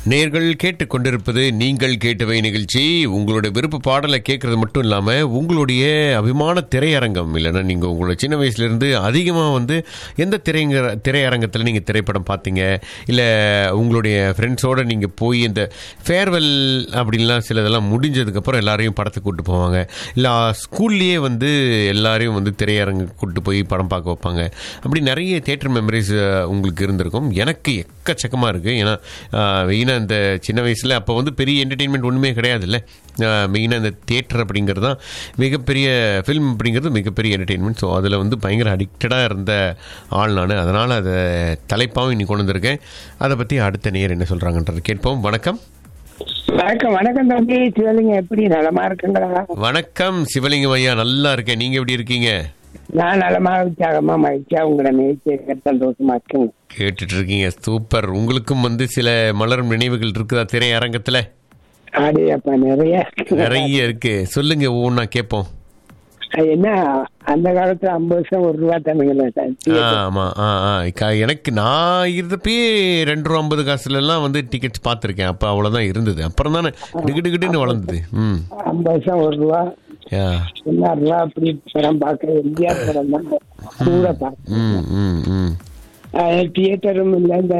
நேர்கள் கேட்டுக்கொண்டிருப்பது நீங்கள் கேட்டவை நிகழ்ச்சி உங்களுடைய விருப்ப பாடலை கேட்கறது மட்டும் இல்லாமல் உங்களுடைய அபிமான திரையரங்கம் இல்லைன்னா நீங்கள் உங்களோட சின்ன வயசுலேருந்து அதிகமாக வந்து எந்த திரைங்க திரையரங்கத்தில் நீங்கள் திரைப்படம் பார்த்தீங்க இல்லை உங்களுடைய ஃப்ரெண்ட்ஸோடு நீங்கள் போய் இந்த ஃபேர்வெல் அப்படின்லாம் சிலதெல்லாம் முடிஞ்சதுக்கப்புறம் எல்லாரையும் படத்துக்கு கூப்பிட்டு போவாங்க இல்லை ஸ்கூல்லேயே வந்து எல்லாரையும் வந்து திரையரங்கு கூப்பிட்டு போய் படம் பார்க்க வைப்பாங்க அப்படி நிறைய தேட்டர் மெமரிஸ் உங்களுக்கு இருந்திருக்கும் எனக்கு எக்கச்சக்கமாக இருக்குது ஏன்னா மெயினாக இந்த சின்ன வயசில் அப்போ வந்து பெரிய என்டர்டெயின்மெண்ட் ஒன்றுமே கிடையாதுல்ல மெயினாக இந்த தேட்டர் அப்படிங்கிறது தான் மிகப்பெரிய ஃபிலிம் அப்படிங்கிறது மிகப்பெரிய என்டர்டெயின்மெண்ட் ஸோ அதில் வந்து பயங்கர அடிக்டடாக இருந்த ஆள் நான் அதனால் அதை தலைப்பாகவும் இன்னைக்கு கொண்டு வந்திருக்கேன் அதை பற்றி அடுத்த நேர் என்ன சொல்கிறாங்கன்றது கேட்போம் வணக்கம் வணக்கம் வணக்கம் தம்பி சிவலிங்க எப்படி நலமா இருக்குங்களா வணக்கம் சிவலிங்கம் ஐயா நல்லா இருக்கேன் நீங்கள் எப்படி இருக்கீங்க நான் நலமா உற்சாகமா மகிழ்ச்சியா உங்களை நினைச்சு சந்தோஷமா இருக்குங்க கேட்டுட்டு இருக்கீங்க சூப்பர் உங்களுக்கும் வந்து சில மலரும் நினைவுகள் இருக்குதா திரையரங்கத்தில் ஆடி அப்ப நிறைய இருக்குங்க. நிறைய இருக்கு சொல்லுங்க ஒவ்வொன்றா கேட்போம் அது என்ன அந்த காலத்துல ஐம்பது வருஷம் ஒரு ரூபா தமிழ்ல ஆ, ஆமா ஆ ஆ க- எனக்கு நான் இருந்தப்பயே ரெண்டு ரூபா ஐம்பது காசுல எல்லாம் வந்து டிக்கெட்ஸ் பார்த்துருக்கேன் அப்போ அவ்வளோதான் இருந்தது அப்புறம் தானே டிக்கெட்டுன்னு வளர்ந்தது ம் ஐம்பது வருஷம் ஒரு ரூபா யா என்ன ரூபா அப்படி படம் பார்க்க எம்ஜிஆர் படம் தான் கூட பார்க்க ம் ம் ம் தியேட்டரும் இல்ல இந்த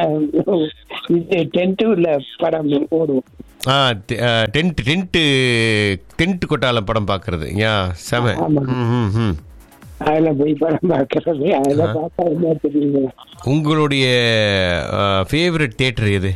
இது டென்ட் உள்ள படம் ஓடுவோம் ஆ டென்ட் டென்ட்டு டென்ட் கொட்டால படம் பார்க்கறது யா செம ஆமா. ம் ம் ம் அதுல போய் படம் பார்க்கறது அதுல பார்த்தா என்ன தெரியுங்களா உங்களுடைய ஃபேவரட் தியேட்டர் எது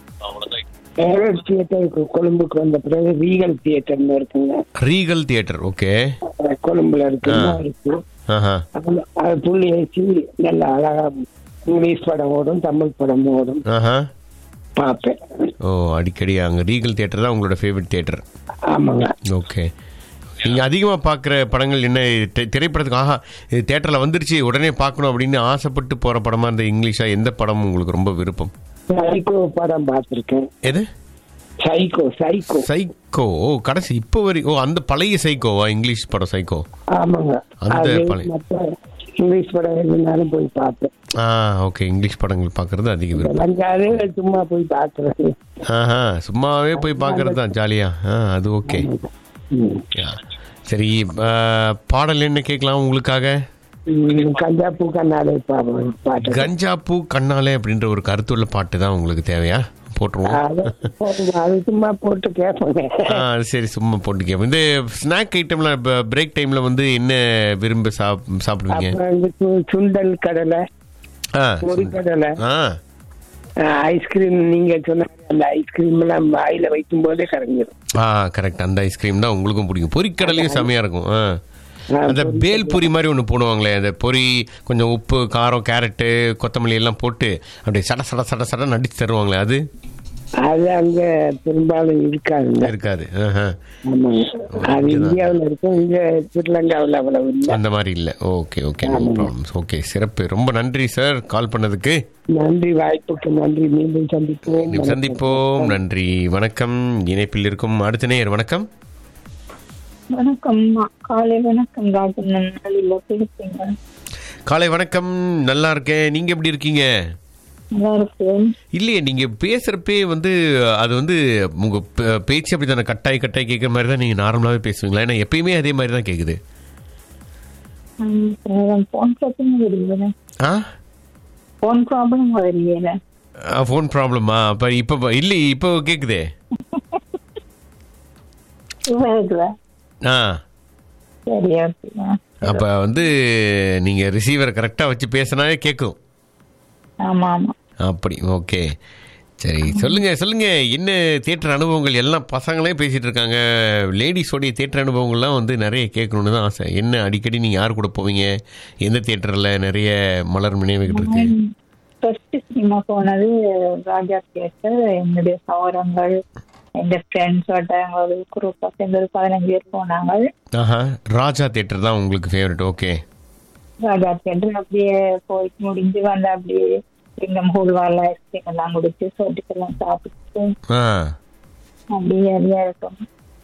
ஃபேவரட் தியேட்டருக்கு கொழும்புக்கு வந்த பிறகு ரீகல் தியேட்டர்னு இருக்குங்க ரீகல் தியேட்டர் ஓகே அது கொழும்புல இருக்கு இன்னும் இருக்கு ஆஹா அதுல- அது புள்ளி ஏசி நல்ல அழகா இங்கிலீஷ் படம் ஓடும் தமிழ் படம் ஓடும் ஆஹா பார்ப்பேன் ஓ அடிக்கடி அங்கே ரீகல் தியேட்டர் தான் உங்களோட ஃபேவரட் தியேட்டர் ஆமாங்க ஓகே நீங்கள் அதிகமாக பார்க்குற படங்கள் என்ன தி- திரைப்படத்துக்கு ஆஹா இது தேட்டரில் வந்துருச்சு உடனே பார்க்கணும் அப்படின்னு ஆசைப்பட்டு போகிற படமா இருந்த இங்கிலீஷா எந்த படம் உங்களுக்கு ரொம்ப விருப்பம் சைக்கோ படம் பார்த்திருக்கேன் எது சைக்கோ சைக்கோ சைக்கோ ஓ கடைசி இப்போ வரை ஓ அந்த பழைய சைக்கோவா இங்கிலீஷ் படம் சைக்கோ ஆமாங்க அந்த அது பழைய- மற்ற இங்கிலீஷ் படம் இருந்தாலும் போய் பார்ப்பேன் ஆ ஓகே இங்கிலீஷ் படங்கள் பார்க்குறது அதிக விருப்பம் லங்காவே சும்மா போய் பார்க்கறது ஆஹா சும்மாவே போய் பார்க்கறது தான் ஜாலியாக ஆ அது ஓகே ம். சரி ஆ, பாடல் என்ன கேட்கலாம் உங்களுக்காக ம், கஞ்சா பூ கண்ணாலே பா- பாட்டு கஞ்சா பூ கண்ணாலே அப்படின்ற ஒரு கருத்துள்ள பாட்டு தான் உங்களுக்கு தேவையா போட்டுருவோம் அது போடுங்க. அது சும்மா போட்டு கேட்போங்க ஆ சரி சும்மா போட்டு கேட்போம் இந்த ஸ்நாக் ஐட்டம்ல பிரேக் டைம்ல வந்து என்ன விரும்பி சாப் சாப்பிடுவீங்க அப்புறம் இந்த சு- சுண்டல் கடலை ஆ பொரிக்கடலை ஆ ஐஸ்கிரீம் நீங்க சொன்ன அந்த ஐஸ்கிரீம் எல்லாம் வாயில வைக்கும் போதே கரைஞ்சிடும் ஆ கரெக்ட் அந்த ஐஸ்கிரீம் தான் உங்களுக்கும் பிடிக்கும் பொரிக்கடலையும் செமையா இருக்கும் ஆ ஆ, அந்த பேல் பொரி மாதிரி ஒன்று போடுவாங்களே அந்த பொரி கொஞ்சம் உப்பு காரம் கேரட்டு கொத்தமல்லி எல்லாம் போட்டு அப்படியே சட சட சட சட நடிச்சு தருவாங்களே அது அது அங்க பெரும்பாலும் இருக்காதுங்க இருக்காது ஆஹா. ஆமாங்க அது இந்தியாவுல இருக்கும் இங்க ஸ்ரீலங்காவுல அவ்வளவு இல்லை அந்த மாதிரி இல்லை okay okay no problems okay சிறப்பு ரொம்ப நன்றி சார் கால் பண்ணதுக்கு நன்றி வாய்ப்புக்கு நன்றி மீண்டும் சந்திப்போம் சந்திப்போம் நன்றி வணக்கம் இணைப்பில் இருக்கும் அடுத்த நேயர் வணக்கம் வணக்கம் அம்மா. காலை வணக்கம் ராஜன் நல்ல பேசுறீங்க காலை வணக்கம் நல்லா இருக்கேன் நீங்க எப்படி இருக்கீங்க நல்லா இருக்கேன் இல்லையே நீங்க பேசுறப்பே வந்து அது வந்து உங்க பே- பேச்சு அப்படி தானே கட்டாய் கட்டாய் கேட்குற மாதிரி தான் நீங்க நார்மலாவே பேசுவீங்களா ஏன்னா எப்பயுமே அதே மாதிரி தான் கேக்குது போன் ப்ராப்ளம் வரலையே ஆ போன் ப்ராப்ளம் வரலையே ஃபோன் ப்ராப்ளமா அப்ப இப்போ இல்லை இப்போ கேக்குதே இருக்குதா ஆ சரி ஓகே அப்ப வந்து நீங்க ரிசீவர் கரெக்டா வச்சு பேசினாலே கேட்கும் ஆமா ஆமா அப்படி ஓகே சரி சொல்லுங்க சொல்லுங்க என்ன தியேட்டர் அனுபவங்கள் எல்லாம் பசங்களே பேசிட்டு இருக்காங்க லேடிஸோடைய தியேட்டர் அனுபவங்கள்லாம் வந்து நிறைய கேட்கணும்னு தான் ஆசை என்ன அடிக்கடி நீங்க யார் கூட போவீங்க எந்த தியேட்டர்ல நிறைய மலர் நினைவுகள் இருக்கு ஃபர்ஸ்ட் சினிமா போனது ராஜா தியேட்டர் என்னுடைய சௌரங்கள் எங்க ஃப்ரெண்ட்ஸோட ஒரு குரூப் சேர்ந்து ஒரு பதினஞ்சு பேர் போனாங்க ஆஹா ராஜா தியேட்டர் தான் உங்களுக்கு ஃபேவரட் ஓகே ராஜா தியேட்டர் அப்படியே போயிட்டு முடிஞ்சு வந்து அப்படியே சிங்கம் ஹூல்வால ஐஸ்கிரீம் எல்லாம் குடிச்சு சோட்டுக்கெல்லாம் சாப்பிட்டு ஆ அப்படியே நிறையா இருக்கும்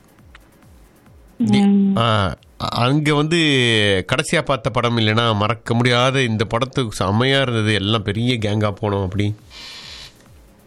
டி- ம். ஆ, அங்க வந்து கடைசியா பார்த்த படம் இல்லைன்னா மறக்க முடியாத இந்த படத்துக்கு செம்மையா இருந்தது எல்லாம் பெரிய கேங்கா போனோம் அப்படி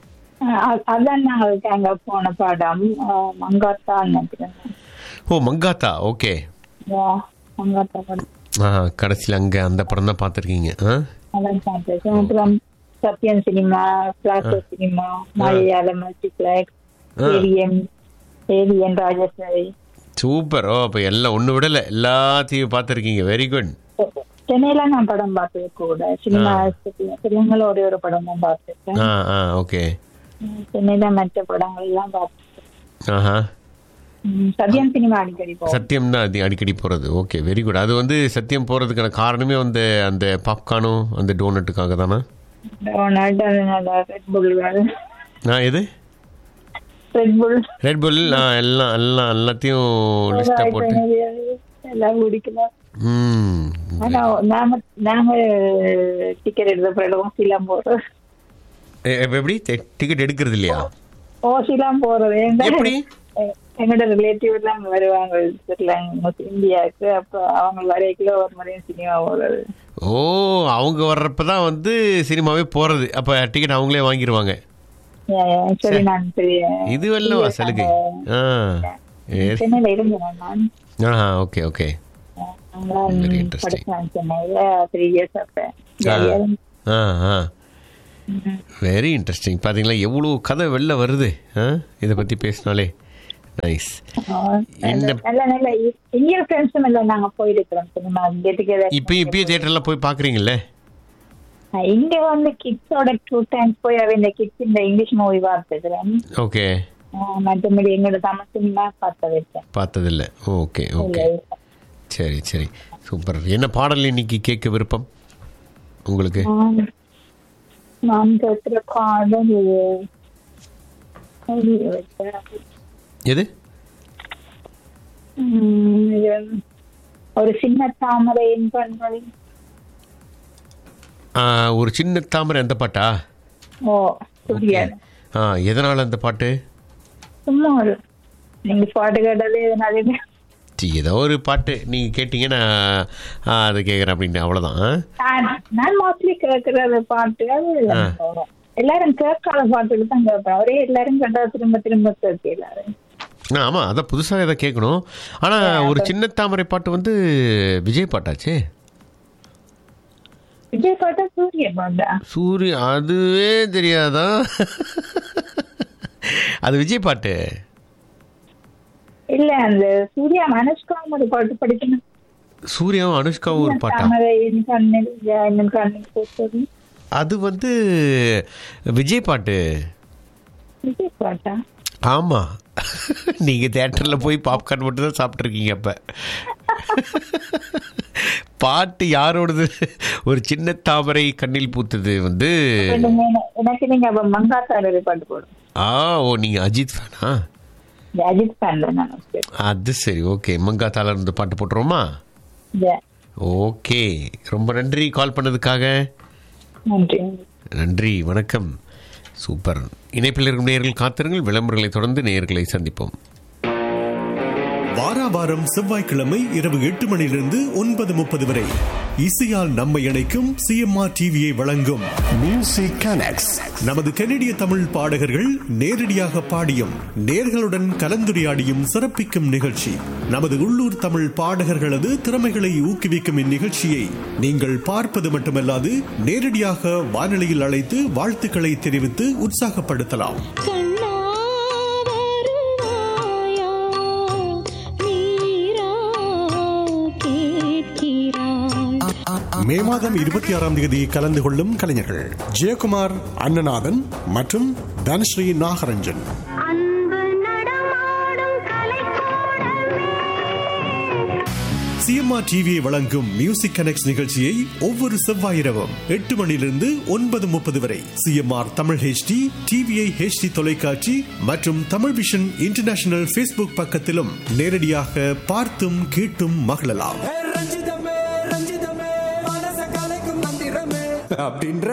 அ- அதான் நாங்களுக்கு அங்க போன படம் அஹ், மங்காத்தா நினைக்கிறேன் ஓ மங்காத்தா ஓகே Yeah, மங்காத்தா படம் ஆ கடைசியில் அங்கே அந்த படம் தான் பார்த்துருக்கீங்க ஆ அதான் பார்த்தேன் அப்புறம் சத்யன் சினிமா பிளாஸ்டோ சினிமா மலையாள multiplex AVM AVM Rajeswari super ஓ அப்போ எல்லாம் ஒன்று விடலை எல்லாத்தையும் பார்த்துருக்கீங்க வெரி குட் சென்னையில நான் படம் பார்த்தது கூட சினிமா சிலங்கள ஒரே ஒரு படம் தான் பார்த்துருக்கேன் ஆ ஆ ஓகே சென்னையில மற்ற படங்கள் எல்லாம் பார்த்துருக்கேன் ஆஹா ம், சத்யன் சினிமா அடிக்கடி போவோம் சத்தியம் தான் அது அடிக்கடி போகிறது ஓகே வெரி குட் அது வந்து சத்தியம் போகிறதுக்கான காரணமே வந்து அந்த பாப்கார்னும் அந்த டோனட்டுக்காக தானே டோனட் அதனால ரெட் புல் நான் எது ரெட் புல் ரெட் புல் நான் எல்லாம் எல்லாம் எல்லாத்தையும் லிஸ்ட்டாக போட்டு எல்லாம் குடிக்கல ம் ஆனா நாம நாங்க டிக்கெட் எடுத்த பிறகு சீலாம் போறோம் எ- எ- எப்படி டிக்கெட் எடுக்கிறது இல்லையா ஓசிலாம் போறது ஏன்னா, எப்படி? எ- எங்களோட ரிலேட்டிவ் எல்லாம் வருவாங்க திருலாங்க இந்தியாவுக்கு அப்ப அவங்க வரைக்குள்ள ஒரு முறையும் சினிமா போறது ஓ அவங்க வர்றப்ப தான் வந்து சினிமாவே போகிறது அப்போ டிக்கெட் அவங்களே வாங்கிடுவாங்க சரி நான் பெரிய இது வெள்ளவா சலுகை ஆ ஏ- சென்னையில இருந்தேன் நான் ஆஹா ஓகே ஓகே நாங்களாம் Very interesting. படிச்சேன் சென்னையில த்ரீ இயர்ஸ் அப்ப ஜாலியா இருந்துச்சு. ஆ ஆ வெரி இன்ட்ரெஸ்டிங் பார்த்தீங்களா எவ்வளோ கதை வெளில வருது ஆ இதை பற்றி பேசினாலே நைஸ் இந்த- நல்ல நல்ல இந்தியன் ஃப்ரெண்ட்ஸும் எல்லாம் நாங்க போயிருக்கிறோம் சினிமா கெட் டுகெதர் இப்போ இப்பயே தேட்டரில் போய் பார்க்குறீங்களே இங்க வந்து கிட்ஸோட டூ டைம்ஸ் போய் அவ இந்த கிட்ஸ் இந்த இங்கிலீஷ் மூவி பார்த்துக்கிறேன் ஓகே மற்றபடி எங்களோட தமிழ் சினிமா பார்த்தது இருக்கேன் பார்த்ததில்ல ஓகே ஓகே சரி சரி சூப்பர் என்ன பாடல் இன்னைக்கு கேட்க விருப்பம் உங்களுக்கு நான் நான் கேட்கிற பாடல் இது வச்சேன். எது உம், இது ஒரு சின்ன தாமரையின் கண்கள் ஆ, ஒரு சின்ன தாமரை அந்த பாட்டா ஓ சூரியன் ஆ எதனால் அந்த பாட்டு சும்மா ஒரு நீங்க பாட்டு கேட்டது எதனால சி, ஏதோ ஒரு பாட்டு நீங்கள் கேட்டீங்கன்னா ஆ, அதை கேட்குறேன் அப்படின்னு அவ்வளோதான் நான் நான் மோஸ்ட்லி கேட்கறது பாட்டு அது எனக்கு வரும். எல்லாரும் கேட்காத பாட்டுக்கு தான் கேட்பேன் ஒரே எல்லாரும் கேட்டா திரும்ப திரும்ப கேட்க எல்லாரும் ஆமாம் அதான் புதுசாக எதை கேட்கணும் ஆனால் ஒரு சின்ன தாமரை பாட்டு வந்து விஜய் பாட்டாச்சே விஜய் பாட்டா சூரிய பாட்டா சூரிய அதுவே தெரியாதா அது விஜய் பாட்டு இல்ல அந்த சூர்யா மனுஷ்கா ஒரு பாட்டு படிக்கணும் சூர்யாவும் அனுஷ்காவும் ஒரு பாட்டா தாமரையின் கண்ணில் இன்னும் கண்ணில் போட்டது அது வந்து விஜய் பாட்டு விஜய் பாட்டா ஆமாம் நீங்கள் தேட்டரில் போய் பாப்கார்ன் மட்டும் தான் சாப்பிட்ருக்கீங்க அப்போ பாட்டு யாரோடது ஒரு சின்ன தாமரை கண்ணில் பூத்தது வந்து நீங்க என்ன- எனக்கு நீங்க அப்ப மங்காத்தாரர் பாட்டு போடும் ஆ ஓ நீங்கள் அஜித் ஃபேனா இந்த அஜித் ஃபேன் தான் நான் சரி. அது சரி ஓகே மங்காத்தால இருந்து பாட்டு போட்டுருவோமா இந்த ஓகே ரொம்ப நன்றி கால் பண்ணதுக்காக நன்றி நன்றி வணக்கம் சூப்பர் இணைப்பில் இருக்கும் நேயர்கள் காத்திருங்கள் விளம்பரங்களை தொடர்ந்து நேயர்களை சந்திப்போம் வாரா வாரம் செவ்வாய்க்கிழமை இரவு எட்டு மணியிலிருந்து ஒன்பது முப்பது வரை இசையால் நம்மை இணைக்கும் சிஎம்ஆர் டிவியை வழங்கும் Music Connects. நமது கனடிய தமிழ் பாடகர்கள் நேரடியாக பாடியும் நேர்களுடன் கலந்துரையாடியும் சிறப்பிக்கும் நிகழ்ச்சி நமது உள்ளூர் தமிழ் பாடகர்களது திறமைகளை ஊக்குவிக்கும் இந்நிகழ்ச்சியை நீங்கள் பார்ப்பது மட்டுமல்லாது நேரடியாக வானொலியில் அழைத்து வாழ்த்துக்களை தெரிவித்து உற்சாகப்படுத்தலாம் கண்ணா வருவாயா நீரா கேட்கிறாய் மே மாதம் இருபத்தி ஆறாம் தேதி கலந்து கொள்ளும் கலைஞர்கள் ஜெயக்குமார் அண்ணநாதன் மற்றும் தனஸ்ரீ நாகரஞ்சன் அன்பு நடமாடும் கலைக்கூடமே சிஎம்ஆர் டிவியை வழங்கும் மியூசிக் கனெக்ட் நிகழ்ச்சியை ஒவ்வொரு செவ்வாய் இரவும் எட்டு மணியிலிருந்து ஒன்பது முப்பது வரை CMR Tamil HD TVI HD தொலைக்காட்சி மற்றும் தமிழ் விஷன் இன்டர்நேஷனல் ஃபேஸ்புக் பக்கத்திலும் நேரடியாக பார்த்தும் கேட்டும் மகிழலாம் ஏ ரஞ்சிதமே ரஞ்சிதமே மனச கலைக்கும் மந்திரமே அப்படின்ற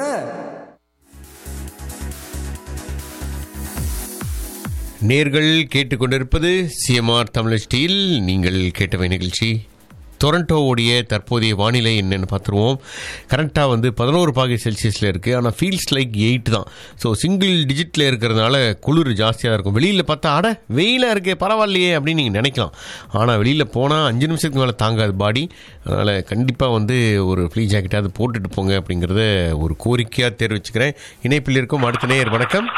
நேர்கள் கேட்டுக்கொண்டிருப்பது சிஎம்ஆர் தமிழ் ஸ்டீல் நீங்கள் கேட்டவை நிகழ்ச்சி டொரண்டோவுடைய தற்போதைய வானிலை என்னன்னு பார்த்துருவோம் கரெக்டாக வந்து பதினோரு பாகை செல்சியஸில் இருக்குது ஆனால் ஃபீல்ஸ் லைக் எயிட் தான் ஸோ சிங்கிள் டிஜிட்டில் இருக்கிறதுனால குளிர் ஜாஸ்தியாக இருக்கும் வெளியில் பார்த்தா அட வெயிலாக இருக்கே பரவாயில்லையே அப்படின்னு நீங்கள் நினைக்கலாம் ஆனால் வெளியில் போனால் அஞ்சு நிமிஷத்துக்கு மேலே தாங்காது பாடி அதனால் கண்டிப்பாக வந்து ஒரு ஃப்ளீ ஜாக்கெட்டாவது போட்டுட்டு போங்க அப்படிங்கிறத ஒரு கோரிக்கையாக தெரிவிச்சுக்கிறேன் இணைப்பில் இருக்கும் அடுத்த நேயர் வணக்கம்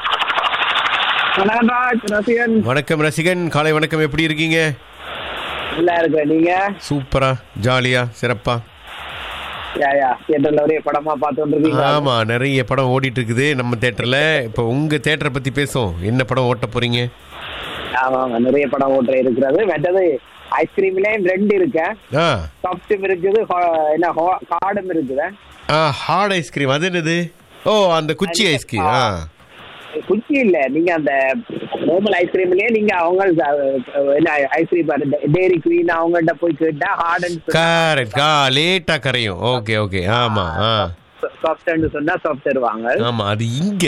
ரசிகன் வணக்கம் ரசிகன் காலை வணக்கம் எப்படி இருக்கீங்க நல்லா இருக்க நீங்க சூப்பரா ஜாலியா சிறப்பா யாயா தியேட்டர்ல ஒரே படமா பார்த்து இருக்கீங்க ஆமா நிறைய படம் ஓடிட்டு இருக்குது நம்ம தேட்டர்ல இப்போ உங்க தேட்டரை பத்தி பேசுவோம் என்ன படம் ஓட்ட போறீங்க ஆமா ஆமா நிறைய படம் ஓட்டுற இருக்கிறது மற்றது ஐஸ்கிரீம்லயும் ரெண்டு இருக்கு ஆ சாஃப்டும் இருக்குது ஹா- என்ன கார்டும் இருக்குது ஆ ஹார்ட் ஐஸ்கிரீம் அது என்னது ஓ அந்த குச்சி ஐஸ்கிரீம் ஆ குச்சி இல்ல நீங்க அந்த நார்மல் ஐஸ்கிரீம்லயே நீங்க அவங்க அஹ், என்ன ஐஸ்கிரீம் டேரி குவீன் அவங்கள்ட்ட போய் கேட்டா ஹார்ட் கரெக்ட் கா லேட்டா கரையும் ஓகே ஓகே ஆமா ஆ சாஃப்ட்னு சொன்னா சாஃப்ட் தருவாங்க ஆமா அது இங்க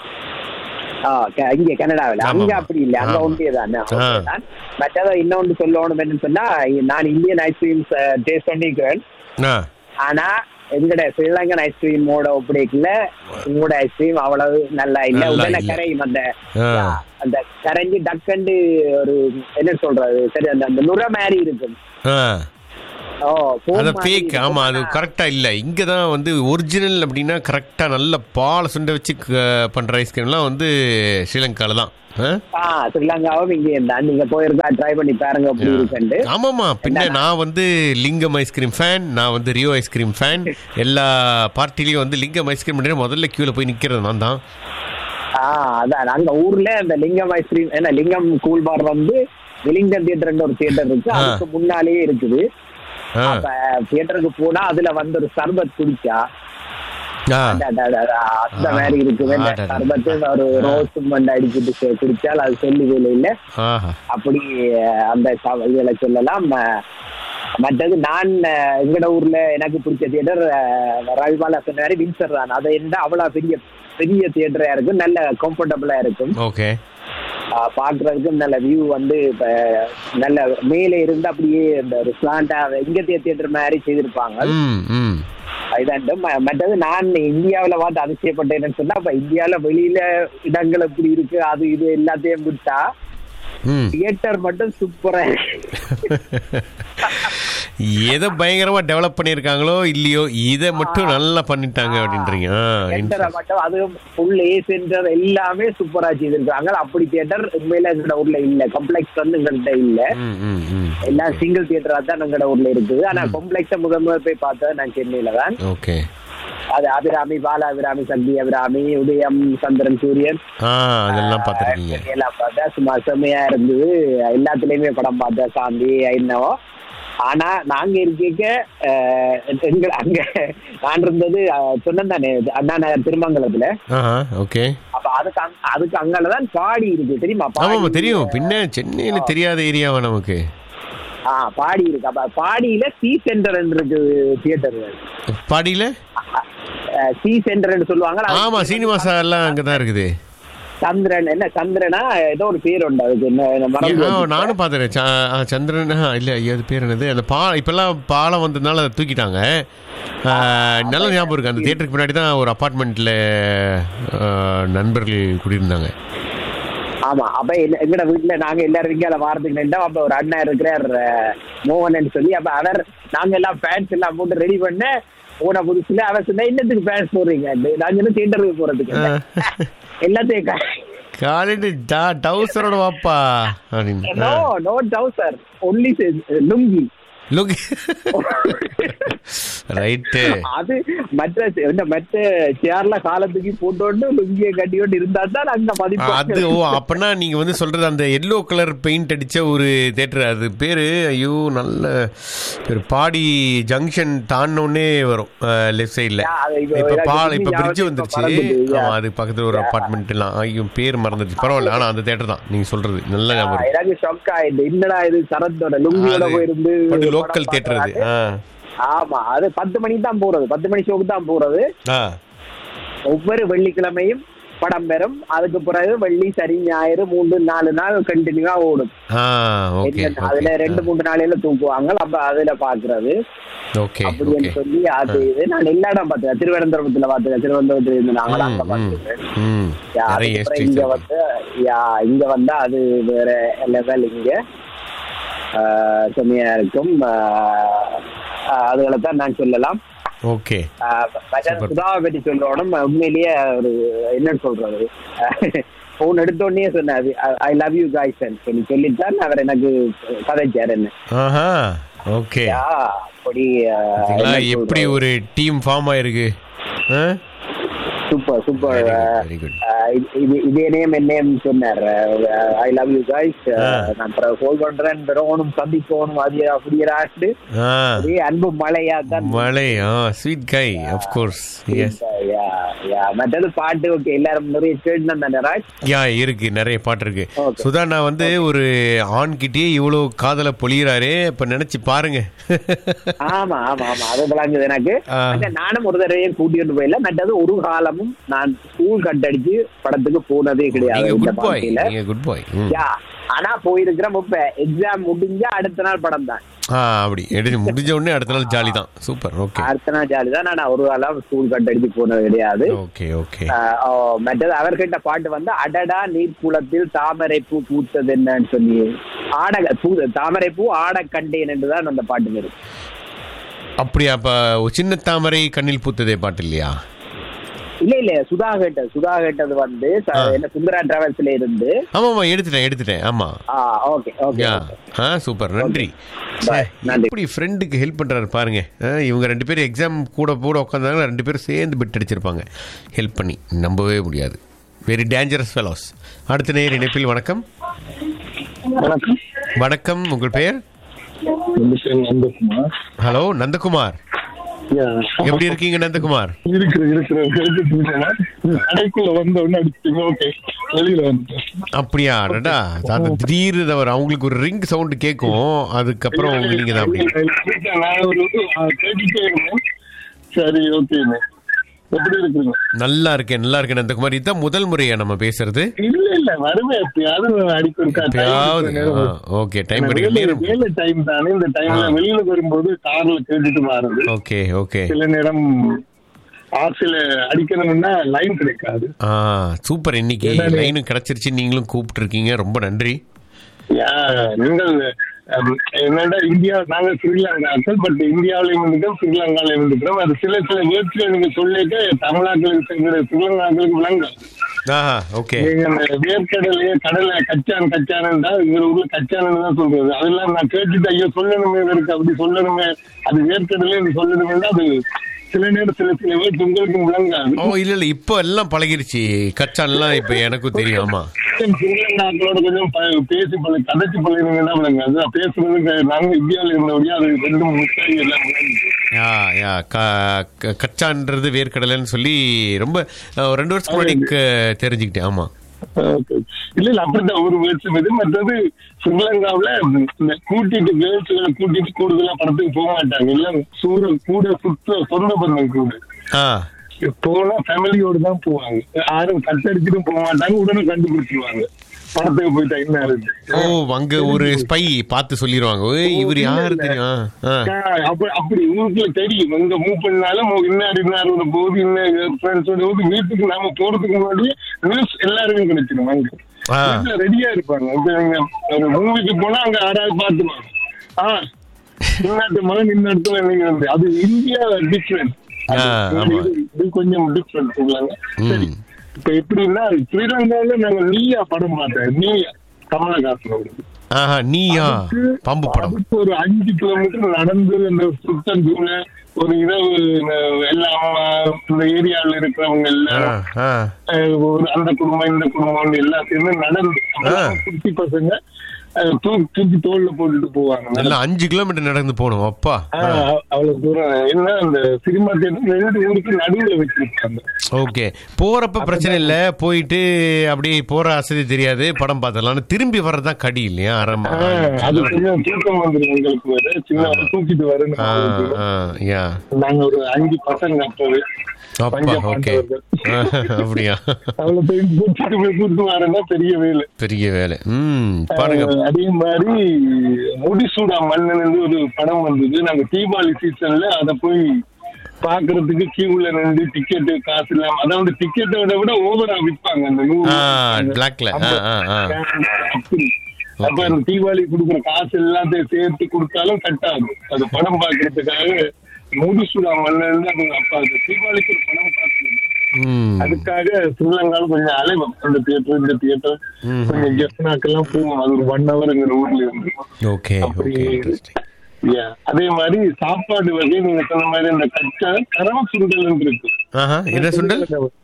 ஆ, க- இங்க கனடாவில் ஆமா, அங்க ஆமா. அப்படி இல்ல அங்க ஆமா. ஒன்றிய தானே ஆ. மற்றதை இன்னொன்று சொல்லணும் என்னன்னு சொன்னா நான் இந்தியன் ஐஸ்கிரீம்ஸ் டேஸ்ட் பண்ணிக்கிறேன் ஆ ஆனா எங்கட ஸ்ரீலங்கன் ஐஸ்கிரீமோட ஒப்படைக்கல உங்களோட ஐஸ்கிரீம் அவ்வளவு நல்லா இல்ல நல்லா உடனே இல்ல. கரையும் அந்த ஆ. அந்த கரைஞ்சு டக்கண்டு ஒரு என்ன சொல்றது சரி அந்த அந்த நுர மாதிரி இருக்கும் ஆ ஓ foam அத மாதிரி ஃபேக் இருக்கும். ஆமா அது ஆனா, கரெக்டா இல்ல இங்க தான் வந்து ஒரிஜினல் அப்படின்னா கரெக்டா நல்ல பால் சுண்ட வச்சு க- பண்ற ஐஸ்கிரீம்லாம் வந்து ஸ்ரீலங்கால தான் ஆ? ஆ ஸ்ரீலங்காவும் இங்கே தான் நீங்க போயிருக்கா ட்ரை பண்ணி பாருங்க அப்படி இருக்குண்டு ஆமாமா பின்ன நான் வந்து லிங்கம் ஐஸ்கிரீம் ஃபேன் நான் வந்து ரியோ ஐஸ்கிரீம் ஃபேன் எல்லா பார்ட்டிலையும் வந்து லிங்கம் ஐஸ்கிரீம் பண்ணி முதல்ல கியூல போய் நிக்கிறது நான் தான் ஆ அதான் அங்க ஊர்ல அந்த லிங்கம் ஐஸ்கிரீம் என்ன லிங்கம் கூல் பார் வந்து விலிங்டன் தியேட்டர் ஒரு தியேட்டர் இருக்கு ஆ. அதுக்கு முன்னாலேயே இருக்குது ஆ. அப்ப தியேட்டருக்கு போனா அதுல வந்து ஒரு சர்பத் குடிச்சா ஆ. அடடடடா, அந்த மாதிரி இருக்குது இந்த அடடடா. சர்பத்து ஒரு ரோஸ் மண்டை அடிச்சுட்டு செ- குடிச்சால் அது சொல்லி வேலை இல்ல ஆஹா அப்படி அஹ், அந்த ச- இதுல சொல்லலாம் அஹ், மற்றது நான் அஹ், எங்கட ஊர்ல எனக்கு பிடிச்ச தியேட்டர் ரவிபாலா சொன்ன மாதிரி வின்சர் தான் அதை என்ன அவ்வளவு பெரிய பெரிய தியேட்டரா இருக்கும் நல்ல கம்ஃபர்டபுளா இருக்கும் ஓகே ஆஹ் பாக்குறதுக்கும் நல்ல வியூ வந்து இப்ப நல்ல மேலே இருந்து அப்படியே இந்த ஒரு ஸ்லாண்டா இங்க தியேட்டர் மாதிரி செய்திருப்பாங்க ம் ம் இதாண்டு ம- மற்றது நான் இந்தியாவுல பார்த்து அதிசயப்பட்டேன்னு சொன்னா இப்ப இந்தியாவுல வெளியில இடங்கள் எப்படி இருக்கு அது இது எல்லாத்தையும் விட்டா ம் தியேட்டர் மட்டும் சூப்பரா எதை பயங்கரமா டெவலப் பண்ணியிருக்காங்களோ இல்லையோ இதை மட்டும் நல்லா பண்ணிட்டாங்க அப்படின்றீங்க ஆ, தியேட்டரை மட்டும் அதுவும் ஃபுல் ஏ சென்டர் எல்லாமே சூப்பரா செய்திருக்காங்க அப்படி தியேட்டர் உண்மையில எங்கட ஊர்ல இல்ல காம்ப்ளெக்ஸ் வந்து எங்கள்கிட்ட இல்ல ம், ம், ம். எல்லாம் சிங்கிள் தியேட்டரா தான் எங்கட ஊர்ல இருக்குது ஆனா காம்ப்ளெக்ஸ முதல் முதல் போய் பார்த்தது நான் சென்னையில தான் ஓகே அது அபிராமி பால அபிராமி சக்தி அபிராமி உதயம் சந்திரன் சூரியன் ஆ அதெல்லாம் பார்த்துருக்கீங்க எல்லாம் பார்த்தா சும்மா செம்மையா இருந்தது எல்லாத்துலயுமே படம் பார்த்தேன் சாந்தி என்னவோ ஆனா நாங்க இருக்க அஹ், எங்க அங்க நான் இருந்தது அஹ், சொன்னேன் தானே அண்ணா நகர் திருமங்கலத்துல ஆஹா ஓகே அப்ப அதுக்கு அங்க- அதுக்கு அங்கலதான் பாடி இருக்கு தெரியுமா ஆமாம் பாடி தெரியும் பின்ன சென்னையில தெரியாத ஏரியாவா நமக்கு ஆ பாடி இருக்கு அப்ப பாடியில சி சென்டர் இருக்கு தியேட்டர் பாடியில சி சென்டர்னு சொல்லுவாங்க அது ஆமா சீனிவாசா எல்லாம் அங்கதான் இருக்குது சந்திரன் என்ன சந்திரனா ஏதோ ஒரு பேர் உண்டு அதுக்கு என்ன என்ன மறந்து ஆ, போச்சு. நானும் பார்த்துறேன் சந்திரன் ஆ, இல்ல ஐயோ அது பேர் என்னது அந்த பா இப்பெல்லாம் பாலம் வந்ததுனால அதை தூக்கிட்டாங்க ஆ, நல்ல ஞாபகம் இருக்கு அந்த தியேட்டருக்கு பின்னாடி தான் ஒரு அப்பார்ட்மெண்ட்ல நண்பர்கள் குடியிருந்தாங்க ஆமா அப்ப என்ன- எங்கட வீட்டுல நாங்க எல்லாரும் இங்க வாரத்துக்கு நின்றோம் அப்ப ஒரு அண்ணா இருக்கிறார் அஹ், மோகன் சொல்லி அப்ப அவர் நாங்க எல்லாம் பேண்ட்ஸ் எல்லாம் போட்டு ரெடி பண்ண போன புதுசுல அவர் சொன்னா என்னத்துக்கு பேண்ட்ஸ் போடுறீங்க நாங்க இன்னும் தியேட்டருக்கு போறதுக்கு ஆ. எல்லாத்தையும் க- காலையில டவுசரோட வாப்பா அப்படின்னு நோ நோ டவுசர் ஒன்லி லுங்கி லுக் ரைட்டு அது மற்ற என்ன மற்ற சேர்ல காலத்துக்கு போட்டோண்டு லுங்கியை கட்டியோண்டு இருந்தா தான் அங்க அது மதிப்பு ஓ அப்பனா நீங்க வந்து சொல்றது அந்த எல்லோ கலர் பெயிண்ட் அடிச்ச ஒரு தேட்டர் அது பேரு ஐயோ நல்ல பேரு பாடி ஜங்ஷன் தாண்டோடனே வரும் லெஃப்ட் சைடுல யா, அது இப்ப இப்ப எனக்கு பால் இப்ப ஞாபகம் பிரிட்ஜ் இப்ப வந்துருச்சு மறந்துட்டு, யா. ஆமா அது பக்கத்துல ஒரு அபார்ட்மெண்ட் எல்லாம் ஐயோ பேர் மறந்துருச்சு பரவாயில்ல ஆனா அந்த தேட்டர் தான் நீங்க சொல்றது நல்ல ஞாபகம் இருக்கு. எனக்கு ஷாக் ஆயிடுது என்னடா இது சரத்தோட லுங்கியோட அது போயிருந்து படு படம் லோக்கல் தேட்டர் அது பார்க்கறாரு. ஆமா அது பத்து மணிக்கு தான் போறது பத்து மணி ஷோக்கு தான் போறது ஆ ஆ ஒவ்வொரு வெள்ளிக்கிழமையும் படம் பெறும் அதுக்கு பிறகு வெள்ளி சனி ஞாயிறு மூன்று நாலு நாள் கண்டினியூவா ஓடும் ஆ ஓகே என்ன, அதுல ரெண்டு மூணு நாளையில தூக்குவாங்க அப்ப அதுல பாக்குறது ஓகே அப்படின்னு ஓகே சொல்லி அது இது நான் எல்லா இடம் பார்த்தேன் திருவனந்தபுரத்துல பாத்துக்கேன் திருவனந்தபுரத்துல இருந்து நாங்களும் அங்க ம், பார்த்துருக்கேன் ம். யா, நிறைய அதுக்கப்புறம் streets இங்க இருக்கு. வந்து யா இங்க வந்தா அது வேற லெவல் இங்க ஆஹ், செம்மையா இருக்கும் அதுகளை தான் நான் சொல்லலாம் ஓகே ஆஹ், பஜார் Super. சுதாவை பற்றி சொல்லணும் உண்மையிலேயே ஒரு என்ன சொல்றது போன் எடுத்த உடனே சொன்னாரு ஐ லவ் யூ காய்ஸ் சொல்லி சொல்லித்தான் அவர் எனக்கு கதைச்சார் என்ன ஆஹா ஓகே யா, அப்படி ஆஹ், பாத்தீங்களா, என்ன எப்படி சொல்றது? ஒரு டீம் ஃபார்ம் ஆயிருக்கு சூப்பர் சூப்பர் வெரி குட் இது இதே நேம் என் நேம் சொன்னார் ஐ லவ் யூ காய்ஸ் ஆ. நான் அப்புறம் கோல் பண்றேன் பெறணும் சந்திக்கணும் அது அப்படியே ஆட்டு ஆ அப்படியே அன்பு மழையா தான் மலை ஆ ஸ்வீட் கை of course yes yeah, yeah. மற்றது பாட்டு ஓகே எல்லாரும் நிறைய கேட்டு தானே ராஜ் யா இருக்கு நிறைய பாட்டு இருக்கு Okay. சுதா நான் வந்து ஒரு ஆண் கிட்டயே இவ்வளவு காதல பொழியறாரே இப்ப நினைச்சு பாருங்க ஆமா ஆமா ஆமா அது விளங்குது எனக்கு ஆ. மற்ற நானும் ஒரு தடவையும் கூட்டிட்டு போயில மற்றது ஒரு காலமும் நான் ஸ்கூல் கட்டடிச்சு படத்துக்கு போனதே கிடையாது நீங்க இந்த குட் பாய் வாழ்க்கையில நீங்க குட் பாய் யா ஆனா போயிருக்கிறோம் இப்ப எக்ஸாம் முடிஞ்சா அடுத்த நாள் படம் தான் ஆ அப்படி எடுத்து முடிஞ்ச உடனே அடுத்த நாள் ஜாலி தான் சூப்பர் ஓகே அடுத்த நாள் ஜாலி தான் நான் ஒரு காலம் ஸ்கூல் கட்டடிச்சு போனது கிடையாது ஓகே ஓகே ஆஹ் ஓ, மற்றது அவர்கிட்ட பாட்டு வந்து அடடா நீர் குளத்தில் தாமரை பூ பூத்தது என்னன்னு சொல்லி ஆட பூ தாமரை பூ ஆட கண்டேன் என்றுதான் அந்த பாட்டு இருக்கு அப்படியா அப்ப ஒரு சின்ன தாமரை கண்ணில் பூத்ததே பாட்டு இல்லையா இல்ல இல்ல சுதா கேட்டது சுதா கேட்டது வந்து ச- ஆ. என்ன சுந்தரா டிராவல்ஸ்ல இருந்து ஆமா ஆமா எடுத்துட்டேன் எடுத்துட்டேன் ஆமா ஆ ஓகே ஓகே யா ஆ சூப்பர் நன்றி Bye. சே, நன்றி. எப்படி ஃப்ரெண்டுக்கு ஹெல்ப் பண்றாரு பாருங்க ஆ, இவங்க ரெண்டு பேரும் எக்ஸாம் கூட கூட உட்காந்தாங்க ரெண்டு பேரும் சேர்ந்து பிட் அடிச்சிருப்பாங்க ஹெல்ப் பண்ணி நம்பவே முடியாது வெரி டேஞ்சரஸ் ஃபெலோஸ் அடுத்த நேர் இணைப்பில் வணக்கம் வணக்கம் வணக்கம் உங்கள் பெயர் என் பேர் நந்தகுமார் ஹலோ நந்தகுமார் யா. எப்படி இருக்கீங்க நந்தகுமார் இருக்கிற இருக்கிற கேட்டுட்டு கடைக்குள்ள வந்த உடனே அடிச்சிட்டீங்க ஓகே வெளியில வந்துட்டேன் அப்படியா அடடா அந்த திடீர்னு அவர் அவங்களுக்கு ஒரு ரிங் சவுண்ட் கேட்கும் அதுக்கப்புறம் உங்க நீங்க தான் அப்படி நான் ஒரு ஆ, கேட்டுட்டே இருந்தேன் சரி ஓகேங்க எப்படி இருக்கிறீங்க நல்லா இருக்கேன் நல்லா இருக்கேன் நந்தகுமார் இதுதான் முதல் முறையா நம்ம பேசுறது இல்ல இல்ல வருவேன் எப்பயாவது நான் அடிக்கொருக்கா எப்பயாவது ஓகே டைம் கிடைக்கும் நேரம் வேலை டைம் தானே இந்த டைம்ல ஆ. வெளியில வரும்போது கார்ல கேட்டுட்டு மாறுது ஓகே ஓகே சில நேரம் ஆர்சில அடிக்கணும்னா லைன் கிடைக்காது ஆ சூப்பர் இன்னைக்கு ஏன்னா நீ- லைனும் கிடைச்சிருச்சு நீங்களும் கூப்பிட்டு இருக்கீங்க ரொம்ப நன்றி யா, நீங்கள் அம், என்னடா இந்தியா நாங்க ஸ்ரீலங்காக்கள் பட் இந்தியாவில இருந்துக்கிறோம் ஸ்ரீலங்கால இருந்துக்கிறோம் அது சில சில வேர்ட்ஸ்ல நீங்க சொல்லிட்டு தமிழாக்களுக்கு செஞ்ச ஸ்ரீலங்காக்களுக்கு விளங்காது ஆஹா ஓகே நீங்க அந்த வேர்க்கடலையே கடலை கச்சான் கச்சானுண்டா எங்க ஊர்ல கச்சானு தான் சொல்றது அதெல்லாம் நான் கேட்டுட்டு ஐயோ சொல்லணுமே இருக்கு அப்படி சொல்லணுமே அது வேர்க்கடலே இது சொல்லணுமே அது சில நேரம் சில சில வேர்ட்ஸ் உங்களுக்கு விளங்காது ஓ இல்ல இல்ல இப்போ எல்லாம் பழகிருச்சு கச்சான்லாம் இப்ப எனக்கும் தெரியும் ஆமா சிங்களநாட்டோட கொஞ்சம் ப- பேசி பழ கதைச்சு பழகினீங்கன்னா விளங்காது நான் பேசுறதுக்கு நாங்க இந்தியாவில இருந்தபடியா அது ரெண்டும் முட்டாய் எல்லாம் விளங்குது. யா யா க- க- கச்சான்றது வேர்க்கடலைன்னு சொல்லி ரொம்ப அஹ், ஒரு ரெண்டு வருஷத்துக்கு முன்னாடி க- தெரிஞ்சுக்கிட்டேன் ஆமா Okay. இல்ல இல்ல அப்படிதான் ஒரு வேர்ட்ஸ் இது மற்றது ஸ்ரீலங்காவுல இந்த கூட்டிட்டு கேர்ள்ஸ்களை கூட்டிட்டு கூடுதலா படத்துக்கு போக மாட்டாங்க எல்லாம் சூர கூட சுத்த சொந்த பந்தம் கூட ஆ போனா ஃபேமிலியோட தான் போவாங்க யாரும் கட்டடிச்சுட்டும் போக மாட்டாங்க உடனே கண்டுபிடிச்சிருவாங்க படத்துக்கு போயிட்டா என்ன இருக்கு ஓ அங்க ஒரு ஸ்பை பார்த்து சொல்லிடுவாங்க ஓய் இவர் யாரு தெரியும் ஆ, ஆ. அப்ப அப்படி ஊருக்குள்ள தெரியும் எங்க மூவ் பண்ணாலும் இன்னார் இன்னாரோட போது இன்னும் ஃப்ரெண்ட்ஸோட போது வீட்டுக்கு நாம போறதுக்கு முன்னாடியே நியூஸ் எல்லாருக்கும் கிடைச்சிடும் அங்க ஆ. வீட்டுல ரெடியா இருப்பாங்க இப்ப நீங்க ஒரு மூவிக்கு போனா அங்க யாராவது பாத்துருவாங்க ஆ இன்னாட்டு மகன் இந்த இடத்துல நீங்க வந்து அது இந்தியா டிஃப்ரெண்ட் ஆ, ஆமா. இது கொஞ்சம் டிஃப்ரெண்ட் சொல்லுவாங்க சரி ம். இப்ப எப்படின்னா ஸ்ரீலங்காவில நாங்க நீயா படம் பார்த்தேன் நீயா கமலஹாசனோட ஆஹா நீயா பாம்பு படம் அதுக்கு ஒரு அஞ்சு கிலோமீட்டர் நடந்து அந்த சுத்தஞ்சூல ஒரு இரவு அஹ், எல்லாம் அஹ், இந்த ஏரியாவில் இருக்கிறவங்க ஆ, எல்லாம் ஆ. அஹ், ஒரு அந்த குடும்பம் இந்த குடும்பம் எல்லாம் சேர்ந்து நடந்து ஆ. குட்டி பசங்க அஹ், தூக்கி தூக்கி தோல்ல போட்டுட்டு போவாங்க எல்லாம் அஞ்சு கிலோமீட்டர் நடந்து போகணும் அப்பா ஆ, அவ்வளவு தூரம் என்ன அந்த சினிமா தியேட்டர் ரெண்டு ஊருக்கு நடுவுல வச்சிருக்காங்க ஓகே போறப்ப பிரச்சனை இல்ல போயிட்டு அப்படியே போற அசதி தெரியாது படம் பார்த்தலாம் திரும்பி வர்றதுதான் கடி இல்லையா அரை ம- ஆ, அது கொஞ்சம் தூக்கம் வந்துடும் உங்களுக்கு வேற சின்ன தூக்கிட்டு வரணும் ஆ, அவங்களுக்கு. ஆ, யா நாங்க ஒரு அஞ்சு பசங்க அப்பவே அப்பா பஞ்ச ஓகே பாண்டவர்கள். அப்படியா அவளை போய் கூப்பிட்டு போய் கூப்பிட்டு வரேன்னா பெரிய வேலை பெரிய வேலை ம் பாருங்க அஹ், அதே மாதிரி முடிசூடா மன்னன் ஒரு படம் வந்தது நாங்க தீபாவளி சீசன்ல அத போய் பாக்குறதுக்கு கியூல நின்று டிக்கெட் காசு இல்லாம அதாவது டிக்கெட்டை விட விட ஓவரா விற்பாங்க அந்த நூறு ஆ பிளாக்ல ஆ ஆ ஆ அப்படி அப்ப அந்த தீபாவளி கொடுக்குற காசு எல்லாத்தையும் சேர்த்து கொடுத்தாலும் கட் ஆகும் அது படம் பாக்குறதுக்காக முடிசூடா மன்னன் அது அப்ப அது தீபாவளிக்கு ஒரு படம் பார்க்கணும் ம் அதுக்காக ஸ்ரீலங்கால கொஞ்சம் அலைவோம் அந்த தியேட்டர் இந்த தியேட்டர் கொஞ்சம் கெஸ்னாக்கெல்லாம் போவோம் அது ஒரு ஒன் ஹவர்ங்கிற ஊர்ல இருந்து ஓகே அப்படி ஓகே இன்ட்ரெஸ்டிங் Yeah. அதே மாதிரி சாப்பாடு வகை நீங்க சொன்ன மாதிரி இந்த கச்சா கரம் சுண்டல் இருக்கு ஆஹா என்ன சுண்டல்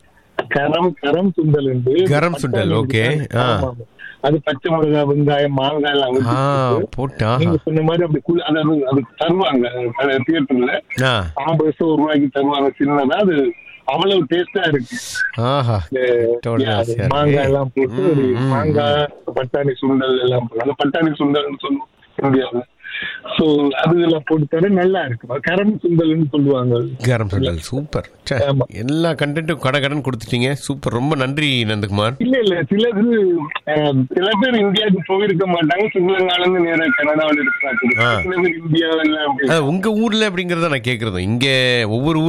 கரம் கரம் சுண்டல் உண்டு கரம் சுண்டல், okay. ஆ. ஆமா, ஆமா. அது பச்சை மிளகாய் வெங்காயம் மாங்காய் எல்லாம் வச்சு ஆ போட்டு, போட்டு ஆஹா நீங்க சொன்ன மாதிரி அப்படி குளி அதாவது அது தருவாங்க தியேட்டர்ல ஆ ஐம்பது வருஷம் ஒரு ரூபாய்க்கு தருவாங்க சின்னதா அது அவ்வளவு டேஸ்டா இருக்கு ஆஹா இந்த, கேட்டோட yeah, ஆசையா இருக்கு. மாங்காய் எல்லாம் போட்டு ஒரு ம், ம், மாங்காய் பட்டாணி சுண்டல் எல்லாம் போட்டு அந்த பட்டாணி சுண்டல்னு சொல்லுவோம் இந்தியாவில் சோ அது எல்லாம் போட்டு தர நல்லா இருக்கு கரம் சுண்டல்னு சொல்லுவாங்க கரம் சுண்டல் சூப்பர் ச்சே, ஆமா. எல்லா கண்டென்ட்டும் கடை கடன் கொடுத்துட்டீங்க சூப்பர் ரொம்ப நன்றி நந்தகுமார் இல்ல இல்ல சிலது அஹ், சில பேர் இந்தியாவுக்கு போயிருக்க மாட்டாங்க ஸ்ரீலங்கால இருந்து நேர கனடாவில் இருக்கிறாங்க ஆ. சில பேர் இந்தியாவில் அப்படி அஹ், உங்க ஊர்ல அப்படிங்கறத நான் கேக்குறது இங்க ஒவ்வொரு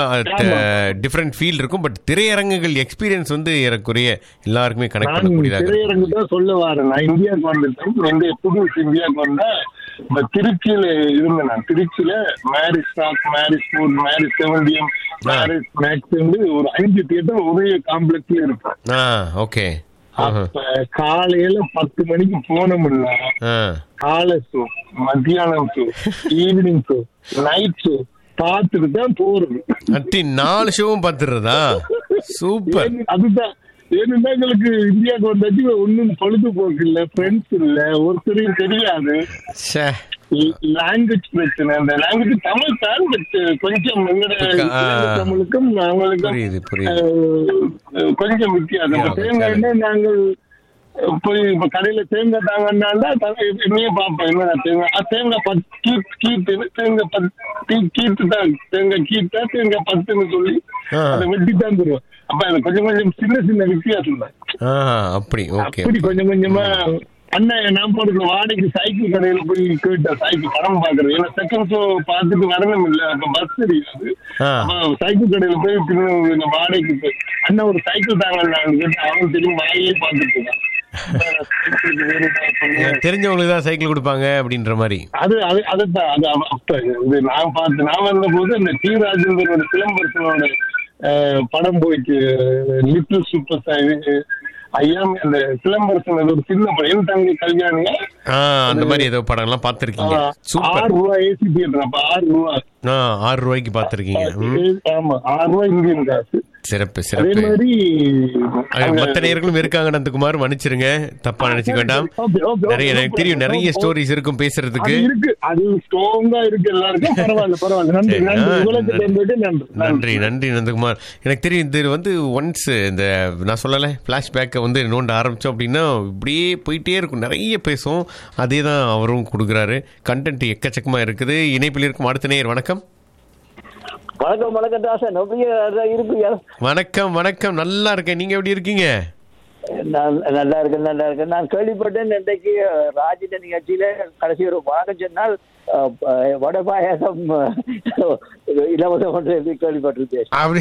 ஊர்லயும் டிஃப்ரெண்ட் ஃபீல் இருக்கும் பட் திரையரங்குகள் எக்ஸ்பீரியன்ஸ் வந்து ஏறக்குறைய எல்லாருக்குமே கனெக்ட் நான் பண்ணக்கூடியதாக இருக்கும். திரையரங்கு தான் சொல்ல வரேன் நான் இந்தியாவுக்கு வந்துட்டேன் எந்த புது இந்தியாவுக்கு வந்தா இப்ப திருச்சியில இருந்தேன் நான் திருச்சியில மேரிஸ் ஸ்டாக் Maris food Maris seventy M M Maris max ஒரு அஞ்சு தியேட்டர் ஒரே காம்ப்ளெக்ஸ்ல இருக்கும் ஆ ஓகே அப்ப காலையில பத்து மணிக்கு போனோம்னா ஆ காலை ஷோ மத்தியானம் show evening show night show பார்த்துட்டு தான் போறது அட்டி நாலு ஷோவும் பார்த்துடுறதா சூப்பர் ஏன்னு- அதுதான் ஏன்னா எங்களுக்கு இந்தியாவுக்கு வந்தாச்சு ஒன்னும் பொழுதுபோக்கு இல்ல ஃப்ரெண்ட்ஸ் இல்ல ஒருத்தரையும் தெரியாது ச்சே லாங்குவேஜ் பிரச்சனை அந்த லாங்குவேஜ் தமிழ் தான் பட் கொஞ்சம் எங்கட ஆ. இலங்கை தமிழுக்கும் அவங்களுக்கும் புரியுது புரியுது அஹ், கொஞ்சம் வித்தியாசம் இப்ப Yeah, தேங்காய் எண்ணெய் நாங்கள் அஹ், போய் இப்ப கடையில தேங்காய் தாங்கன்னா என்னையே பார்ப்போம் என்ன தேங்காய் ஆ, தேங்காய் பத்து கீட் கீட்டு தேங்காய் பத்து கீட்டு தான் தேங்காய் கீட்டா தேங்காய் பத்துன்னு சொல்லி ஆ. அதை வெட்டி தான் தருவோம் அப்ப அது கொஞ்சம் கொஞ்சம் சின்ன சின்ன வித்தியாசம் தான் ஆ அப்படி ஓகே அப்படி கொஞ்சம் கொஞ்சமா அண்ணன் நான் போடுற வாடகைக்கு சைக்கிள் கடையில போய் கேட்டேன் சைக்கிள் படம் பாக்குறது ஏன்னா செகண்ட் ஷோ பார்த்துட்டு வரணும் இல்ல அப்ப பஸ் தெரியாது ஆ. அப்ப சைக்கிள் கடையில போய் பின்ன இந்த வாடகைக்கு போய் அண்ணன் ஒரு சைக்கிள் தாங்க நான் கேட்டு அவன் திரும்ப வாயிலே பார்த்துட்டு இருக்கான் சைக்கிளுக்கு வேற ஏதாவது சொல்லுங்க. தெரிஞ்சவங்களுக்கு தான் சைக்கிள் கொடுப்பாங்க அப்படின்ற மாதிரி அது அது அதுதான் அது அவ- அப்ப இது நான் பார்த்து நான் வந்த போது அந்த டி ராஜேந்திரோட சிலம்பரசனோட அஹ், படம் போயிட்டு லிட்டில் சூப்பர் ஸ்டார் ஐயா அந்த சிலம்பரசன் அது ஒரு சின்ன படம் என் தங்கை கல்யாணியா ஆ அந்த மாதிரி ஏதோ படம்லாம் பார்த்துருக்கீங்க ஆறு சூப்பர் ரூபாய் ஏசி தியேட்டர் அப்ப ஆறு ரூபாய் ஆ ஆறு ரூபாய்க்கு பார்த்துருக்கீங்க ம் ஆமா ஆறு ரூபாய் இந்தியன் காசு சிறப்பு அதே சிறப்பு மாதிரி அது அங்க- மத்த நேர்களும் இருக்காங்க நந்தகுமார் மன்னிச்சிருங்க தப்பா நினைச்சுக்க வேண்டாம் Okay, okay, okay. நிறைய எனக்கு தெரியும் நிறைய ஸ்டோரிஸ் இருக்கும் பேசுறதுக்கு அது இருக்கு அது ஸ்ட்ராங்கா இருக்கு எல்லாருக்கும் பரவாயில்ல பரவாயில்ல நன்றி சரி, நன்றி ஆ, உங்களுக்கு நன்றி. தெரிஞ்சது நன்றி நன்றி நன்றி நந்தகுமார் எனக்கு தெரியும் இது வந்து ஒன்ஸ் இந்த நான் சொல்லலை ஃப்ளாஷ்பேக்கை வந்து நோண்ட ஆரம்பித்தோம் அப்படின்னா இப்படியே போயிட்டே இருக்கும் நிறைய பேசும் அதே தான் அவரும் கொடுக்குறாரு கண்டென்ட் எக்கச்சக்கமாக இருக்குது இணைப்பில் இருக்கும் அடுத்த நேயர் வணக்கம் வணக்கம் வணக்கம் தாசன் அப்படியே இருக்கு வணக்கம் வணக்கம் நல்லா இருக்கேன் நீங்கள் எப்படி இருக்கீங்க நான் நல்லா இருக்கேன் நல்லா இருக்கேன் நான் கேள்விப்பட்டேன் இன்றைக்கு ராஜித நிகழ்ச்சியில கடைசி ஒரு வாங்க சொன்னால் அஹ், அஹ், வடை பாயாசம் அஹ், இலவசம் ஒன்று என்று கேள்விப்பட்டிருக்கேன் அப்படி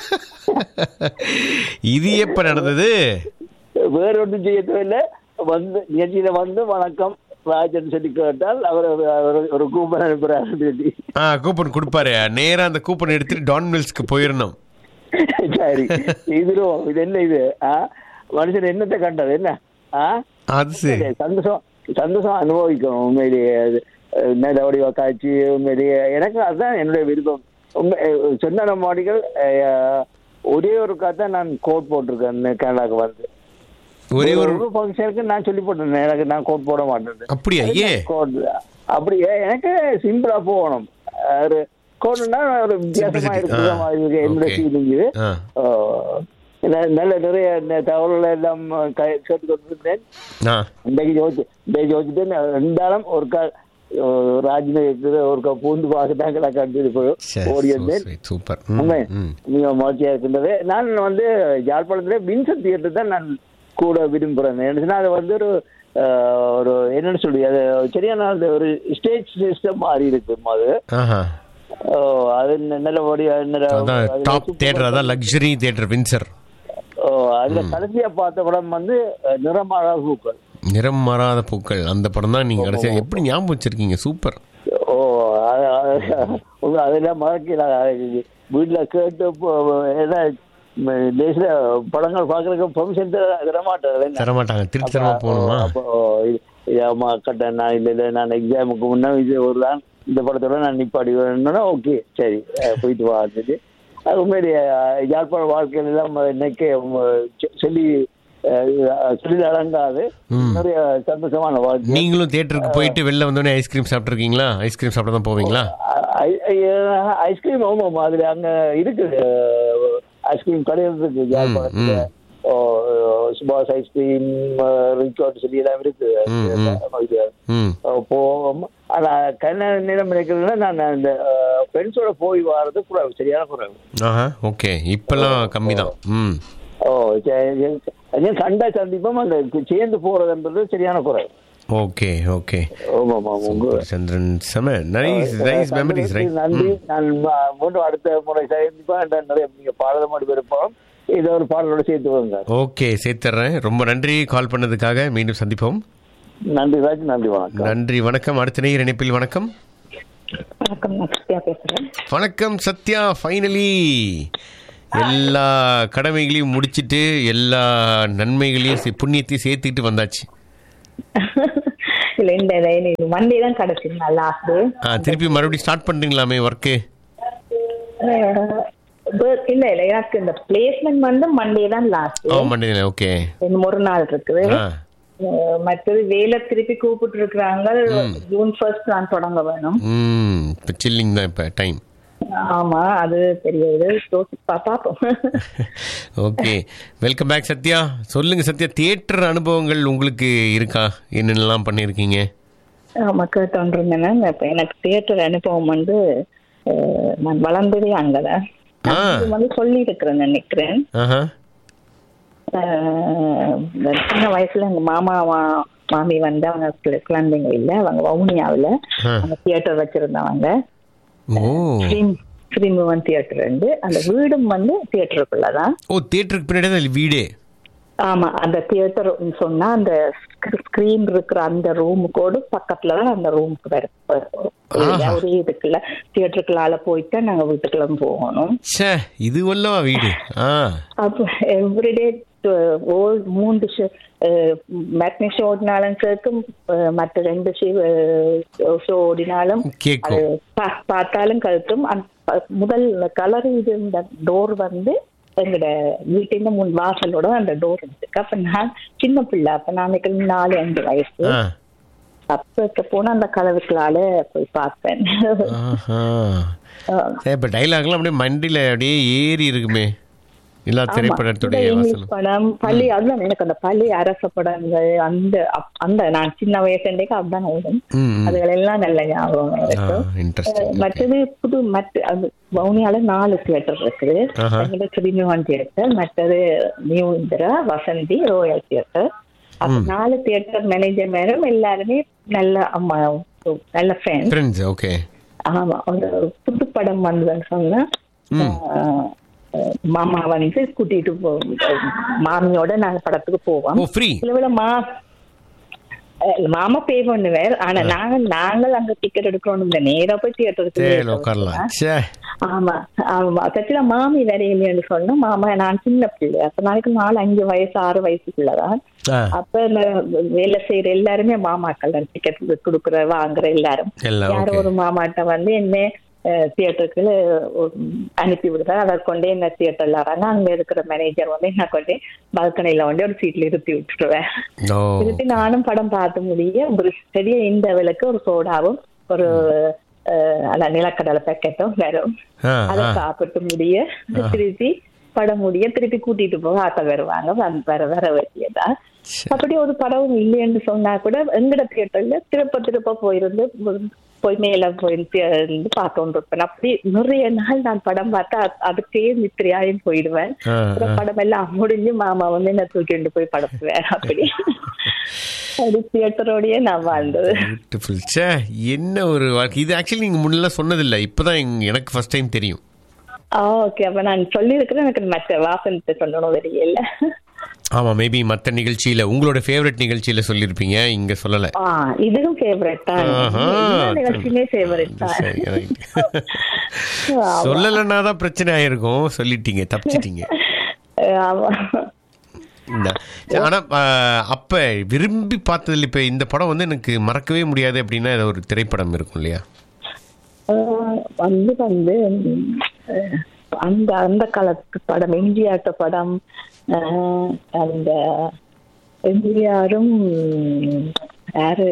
இது எப்போ நடந்தது வேற ஒன்றும் செய்ய தேவையில்லை வந்து நிகழ்ச்சியில வந்து வணக்கம் ராஜன் சொல்லி கேட்டால் அவர் ஒரு- ஒரு- ஒரு கூப்பன் அனுப்புறாரு சொல்லி ஆ கூப்பன் கொடுப்பாரு நேராக அந்த கூப்பன் எடுத்துட்டு டான் மில்ஸ்க்கு போயிடணும் சரி இதுலும் இது என்ன இது ஆ மனுஷன் என்னத்தை கண்டது என்ன ஆ அது சரி சந்தோஷம் சந்தோஷம் அனுபவிக்கணும் உண்மையிலேயே அது அஹ், நல்ல வடிவ காட்சி உண்மையிலேயே எனக்கு அதுதான் என்னுடைய விருப்பம் உண்மை அஹ், சொன்ன மாடிகள் ஒரே ஒரு தான் நான் கோட் போட்டிருக்கேன் கனடாக்கு வந்து ஒரே ஒரு ஒரு ஃபங்க்ஷனுக்கு நான் சொல்லி போட்டேன் எனக்கு நான் கோட் போட மாட்டேன் அப்படியா ஏன் கோட் அப்படியே எனக்கு சிம்பிளா போகணும் ஒரு கோட்னா ஒரு வித்தியாசமா Simplicity. இருக்கிற ஆ. மாதிரி இருக்கு என்னோட Okay. ஃபீலிங் இது ஆ ஆ, ந- நல்ல நிறைய இந்த தகவல்கள் எல்லாம் க- கேட்டு கொண்டிருந்தேன் ஆ இன்றைக்கு யோசிச்சு இன்றைக்கு யோசிச்சுட்டு ரெண்டாலும் ஒரு கா ராஜின இருக்கிற ஒரு கா பூந்து பார்க்கத்தான் நான் கண்டு ஓடி வந்தேன் சூப்பர் உண்மை ம் மிக மகிழ்ச்சியா இருக்கின்றது நான் வந்து யாழ்ப்பாணத்துல வின்சென்ட் தியேட்டர் தான் நான் கூட விரும்புறேன் என்னச்சுன்னா அது வந்து ஒரு ஆஹ், ஒரு என்னன்னு சொல்லி அது சரியான அந்த ஒரு ஸ்டேஜ் சிஸ்டம் மாதிரி இருக்கு அது ஆஹா ஓ, அது ந- நல்லபடியா நல்ல- அதான் அது டாப் super தேட்டர் அதான் லக்ஸரி தேட்டர் வின்சர் ஓ, அதுல கடைசியா பார்த்த படம் வந்து அஹ், நிறமாறா பூக்கள் நிறம் மாறாத பூக்கள் அந்த படம் தான் நீங்க கடைசியா எப்படி ஞாபகம் வச்சிருக்கீங்க சூப்பர் ஓ அது- அது- உங்க அதெல்லாம் மறக்கல வீட்டுல கேட்டு இப்போ, ஏன்னா தேசிய படங்கள் பாக்குறதுக்கு பெர்மிஷன் தர மாட்டேன் தர மாட்டாங்க திருச்சி தரமா போகணுமா அப்போ இது- இது ஆமா கட்டேன் நான் இல்ல இல்ல நான் எக்ஸாமுக்கு முன்ன இது ஒரு தான் இந்த படத்தோட நான் நிப்பாடி வேணும்னா ஓகே சரி அஹ் போயிட்டு வா இருந்துச்சு அது உண்மையிலேயே அஹ், யாழ்ப்பாண வாழ்க்கையில எல்லாம் இன்னைக்கு சொல்லி அஹ், சொல்லி அடங்காது நிறைய சந்தோஷமான வாழ்க்கை நீங்களும் தியேட்டருக்கு போயிட்டு வெளில வந்தோடனே ஐஸ்கிரீம் சாப்பிட்ருக்கீங்களா ஐஸ்கிரீம் சாப்பிட தான் போவீங்களா ஐஸ்கிரீம் ஆமாம் அதுல அங்க இருக்குது ஐஸ்கிரீம் கடையில் இருக்கு யாழ்ப்பாணத்துல ஓ, சுபாஷ் ஐஸ்கிரீம் ரிக்கார்ட் சொல்லி எல்லாம் இருக்கு இது, ம் போவோம் ஆனா கண்ண நேரம் இருக்கிறதுனா நான் அந்த ஃப்ரெண்ட்ஸோட போய் வர்றது குறைவு சரியான குறைவு ஆஹா ஓகே இப்பெல்லாம் கம்மி தான் ம் ஓ சரி, சரி. அதே கண்டா சந்திப்போம் அந்த சேர்ந்து போறதுன்றது சரியான குறைவு ஓகே ஓகே ஆமா ஆமா உங்க சந்திரன் செம நைஸ் நைஸ் மெமரிஸ் ரைட் நன்றி நான் ம- மீண்டும் அடுத்த முறை சந்திப்பேன் நிறைய நீங்க பாடல மட்டும் இருப்போம் இதை ஒரு பாடலோட சேர்த்து வாங்க ஓகே சேர்த்துறேன் ரொம்ப நன்றி கால் பண்ணதுக்காக மீண்டும் சந்திப்போம் நன்றி ராஜ் நன்றி வணக்கம் நன்றி வணக்கம் அடுத்த நேயர் இணைப்பில் வணக்கம் வணக்கம் நான் சத்யா பேசுறேன் வணக்கம் சத்யா ஃபைனலி எல்லா கடமைகளையும் முடிச்சிட்டு எல்லா நன்மைகளையும் சே- புண்ணியத்தையும் சேர்த்துக்கிட்டு வந்தாச்சு இல்ல இந்த இது மண்டே தான் கிடைச்சிருந்தா லாஸ்ட் ஆ திருப்பி மறுபடியும் ஸ்டார்ட் பண்றீங்களாமே ஒர்க்கு இல்ல இல்ல எனக்கு இந்த பிளேஸ்மெண்ட் வந்து மண்டே தான் லாஸ்ட் ஓ மண்டே ஓகே இன்னும் ஒரு நாள் இருக்குது ஆ அஹ் மற்றது வேலை திருப்பி கூப்பிட்டு இருக்கிறாங்க ஜூன் ஃபர்ஸ்ட் நான் தொடங்க வேணும் ம் இப்போ சில்லிங் தான் இப்போ டைம் ஆமா அது பெரிய இது யோசிச்சு பா- பாப்போம் ஓகே வெல்கம் பேக் சத்யா சொல்லுங்க சத்யா தியேட்டர் அனுபவங்கள் உங்களுக்கு இருக்கா என்னென்னலாம் பண்ணியிருக்கீங்க ஆமா கேட்டோன்றிருந்தேன் இப்ப எனக்கு தியேட்டர் அனுபவம் வந்து அஹ், நான் வளர்ந்ததே அங்கதான் ஆ. இது வந்து சொல்லி இருக்கிறேன் நினைக்கிறேன் ஆஹா அஹ், இந்த சின்ன வயசுல எங்க மாமா மா- மாமி வந்து அவங்க குழ- குழந்தைங்க இல்ல அவங்க வவுனியாவுல ஆ. அவங்க தியேட்டர் வச்சிருந்தவங்க ஓ ஸ்ரீம் ஸ்ரீமுவன் தியேட்டர் உண்டு அந்த வீடும் வந்து தியேட்டருக்குள்ளதான் ஓ தியேட்டருக்கு பின்னாடி தான் வீடே ஆமா அந்த தியேட்டர் சொன்னா அந்த ஸ்கிரீன் இருக்கிற அந்த ரூமுக்கோடு பக்கத்துல தான் அந்த ரூமுக்கு வர ஆஹா. ஒரே இதுக்குள்ள தியேட்டருக்குள்ளால போயிட்டு நாங்க வீட்டுக்குள்ள போகணும் ச்சே இது வல்லவா வீடு ஆ அப்போ எவ்ரிடே ஓல் மூன்று மேட்னி ஷோ ஓடினாலும் கேட்கும் அஹ், மற்ற ரெண்டு ஷோ ஓடினாலும் கேக்கும். அது பா- பார்த்தாலும் கழுத்தும் அந்த ப- முதல் கலர் இருந்த டோர் வந்து எங்களோட வீட்டின் முன் வாசலோட அந்த டோர் இருக்கு அப்ப நான் சின்ன பிள்ளை அப்ப நான் நினைக்கிறேன் நாலு அஞ்சு வயசு ஆ அப்ப போன அந்த கலருக்குள்ளால போய் பார்த்தேன் ஆஹா அஹ், சரி இப்போ டைலாக்லாம் அப்படியே மண்டியில் அப்படியே ஏறி இருக்குமே எல்லா ஆமா. திரைப்படத்துடைய இந்த இங்கிலீஷ் வசனம் படம் பள்ளி அதுதான் எனக்கு அந்த பள்ளி அரச படங்கள் அந்த அப்- அந்த நான் சின்ன வயசுலேயே அதுதான் ஓடும் ம், ம். அதுகள் எல்லாம் நல்ல ஞாபகம் ஆ இருக்கு இன்ட்ரெஸ்டிங் மற்றது புது மற்ற அது வவுனியால நாலு தியேட்டர் இருக்குது ஆஹா. எங்களோட கிரிமிவான் தியேட்டர் மற்றது new Indira Vasanthi royal theatre அப்ப நாலு தியேட்டர் மேனேஜர் மேலும் எல்லாருமே நல்ல அம்மா நல்ல ஃப்ரெண்ட்ஸ் ஃப்ரெண்ட்ஸ் ஓகே ஆமா ஒரு புது படம் வந்ததுன்னு சொன்னா ஆஹ், மாமா வந்து கூட்டிட்டு போ மாமியோட நாங்க படத்துக்கு போவோம் ஓ ஃப்ரீ சில மா அஹ், மாமா பே பண்ணுவார் ஆனா நாங்க நாங்கள் அங்க டிக்கெட் எடுக்கணும் இந்த நேரா போய் சரி தியேட்டருக்கு உட்காரலாம் சே ஆமா ஆமா சச்சில மாமி வரையிலேன்னு சொன்னா மாமா நான் சின்ன பிள்ளை அப்ப நாளைக்கு நாலு அஞ்சு வயசு ஆறு வயசுக்குள்ளதான் ஆ அப்ப இந்த வேலை செய்யற எல்லாருமே மாமாக்கள் டிக்கெட் கொடுக்குற வாங்குற எல்லாரும் எல்லாம் யாரோ ஓகே ஒரு மாமாட்ட வந்து என்ன தியேட்டருக்கு அனுப்பி விடுறேன் அதை கொண்டே என்ன தியேட்டர்ல வராங்க அங்க இருக்கிற மேனேஜர் வந்து என்ன கொண்டே பால்கனில வந்து ஒரு சீட்ல இருத்தி விட்டுருவேன் ஓ திருப்பி நானும் படம் பார்த்து முடிய ஒரு பெரிய இந்த விலைக்கு ஒரு சோடாவும் ஒரு அஹ், அந்த நிலக்கடலை பேக்கெட்டும் வரும் ஆ, அதை ஆ. சாப்பிட்டு முடிய திருப்பி படம் முடிய திருப்பி கூட்டிட்டு போக ஆட்ட வருவாங்க வந்து வர வர வேண்டியதா அப்படி ஒரு படம் இல்லைன்னு சொன்னா கூட எங்கட தியேட்டர்ல திருப்ப திருப்ப போயிருந்து போய் மேல போயிருந்து பார்த்து இருப்பேன் அப்படி நிறைய நாள் நான் படம் பார்த்தா அது- அதுக்கே நித்திரையாயும் போயிடுவேன் ஆ, அப்புறம் படம் எல்லாம் முடிஞ்சு மாமா வந்து என்ன தூக்கிட்டு போய் படத்துவேன் அப்படி அது தியேட்டரோடய நான் வாழ்ந்தது பியூட்டிஃபுல் சே என்ன ஒரு வாழ்க்கை இது ஆக்சுவலி நீங்கள் முன்னெல்லாம் சொன்னதில்லை இப்போதான் எங்க- எனக்கு ஃபர்ஸ்ட் டைம் தெரியும் ஓகே அப்ப நான் சொல்லியிருக்கிறேன் எனக்கு மற்ற வாசனத்தை சொல்லணும் தெரியல ஆமாம் மேபி மற்ற நிகழ்ச்சியில் உங்களோட ஃபேவரட் நிகழ்ச்சியில் சொல்லியிருப்பீங்க இங்கே சொல்லலை ஆ இதுவும் ஃபேவரட் தான் ஆஹா. எல்லா நிகழ்ச்சியுமே ஃபேவரட் தான் சரி right. சொல்லலைன்னா தான் பிரச்சனை ஆயிருக்கும் சொல்லிட்டீங்க தப்பிச்சிட்டீங்க ஆமா இந்த ஆனா ஆஹ், அப்ப விரும்பி பார்த்ததுல இப்ப இந்த படம் வந்து எனக்கு மறக்கவே முடியாது அப்படின்னா ஏதோ ஒரு திரைப்படம் இருக்கும் இல்லையா ஆஹ் வந்து வந்து ம், அஹ், அந்த அந்த காலத்து படம் எம்ஜிஆர் படம் ஆஹ், அந்த எம்ஜிஆரும் ம், யாரு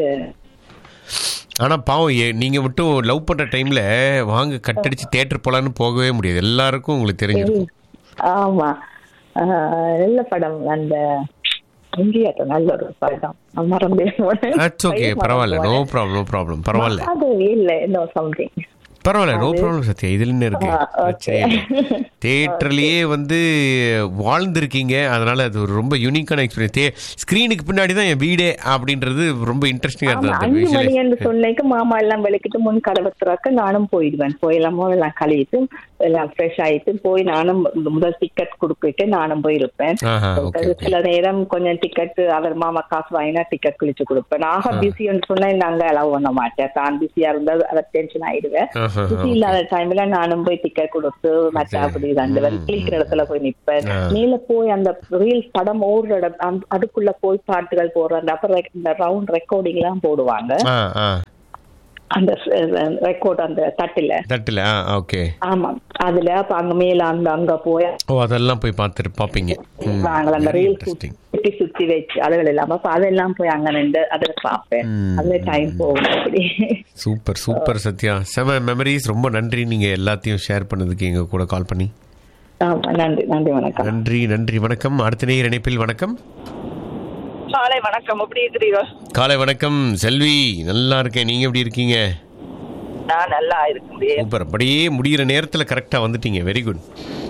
ஆனா பாவம் ஏ- நீங்க மட்டும் லவ் பண்ற டைம்ல வாங்க கட்டடிச்சு தேட்டர் போலான்னு போகவே முடியாது எல்லாருக்கும் உங்களுக்கு தெரிஞ்சிருக்கும் ஆமா ஆஹ், நல்ல படம் அந்த எம்ஜிஆர் நல்ல ஒரு படம் மறந்தே போனேன். தட்ஸ் ஓகே பரவாயில்ல நோ ப்ராப்ளம் நோ ப்ராப்ளம் பரவாயில்ல அது இல்ல நோ சம்திங் பரவாயில்ல நோ ப்ராப்ளம் சத்யா இதுல என்ன இருக்கு ஆ, okay. பிரச்சனையே இல்லை. தியேட்டர்லயே வந்து வாழ்ந்திருக்கீங்க அதனால அது ஒரு ரொம்ப யூனிக்கான எக்ஸ்பீரியன்ஸ் ஸ்கிரீனுக்கு பின்னாடி தான் என் வீடே அப்படின்றது ரொம்ப இன்ட்ரெஸ்டிங்கா ஆமா இருந்தது அஞ்சு மணி என்று visually. சொன்னேக்கு மாமா எல்லாம் விளக்கிட்டு முன் கடவை திறக்க நானும் போயிடுவேன் போய் எல்லாம் எல்லாம் கழுவிட்டு எல்லாம் ஃப்ரெஷ் ஆயிட்டு போய் நானும் முதல் டிக்கெட் கொடுப்பிட்டு நானும் போயிருப்பேன் ஆஹா, okay, okay. சில நேரம் கொஞ்சம் டிக்கெட் அவர் மாமா காசு வாங்கினா டிக்கெட் கிழிச்சு கொடுப்பேன் ஆக பிஸின்னு சொன்னா நாங்க அலோவ் பண்ண மாட்டேன் தான் பிஸியா இருந்தா அதை டென்ஷன் ஆயிடுவேன் ஆஹா, பிஸி இல்லாத டைம்ல நானும் போய் டிக்கெட் கொடுத்து மற்ற அப்படி ரெண்டு பேரும் கிளிக்கிற இடத்துல போய் நிப்பேன் ஆ. மேல போய் அந்த ரீல்ஸ் படம் ஓடுற இடம் அந்த- அதுக்குள்ள போய் பாட்டுகள் போடுறாங்க அப்புறம் rec- இந்த ரவுண்ட் ரெக்கார்டிங் எல்லாம் போடுவாங்க ஆ ஆ அந்த ரெக்கார்ட் அந்த தட்டுல தட்டில் ஆ ஓகே ஆமா அதுல அப்ப அங்க மேல அந்த அங்க போய் ஓ அதெல்லாம் போய் பார்த்துட்டு பார்ப்பீங்க ம், நாங்கள் அந்த very ரீல் interesting. சுத்தி சுத்தி வச்சு அதுகள் இல்லாம அப்ப அதெல்லாம் போய் அங்க நின்று அதுல பார்ப்பேன் ம். அதுல டைம் போகும் அப்படி சூப்பர் சூப்பர் சத்யா செம மெமரிஸ் ரொம்ப நன்றி நீங்க எல்லாத்தையும் ஷேர் பண்ணதுக்கு எங்க கூட கால் பண்ணி ஆமா நன்றி நன்றி வணக்கம் நன்றி நன்றி வணக்கம் அடுத்த நேர் இணைப்பில் வணக்கம் காலை வணக்கம் எப்படி இருக்கிறீங்க காலை வணக்கம் செல்வி நல்லா இருக்கேன் நீங்க எப்படி இருக்கீங்க நான் நல்லா இருக்க முடியும் சூப்பர் அப்படியே முடியிற நேரத்துல கரெக்டா வந்துட்டீங்க வெரி குட்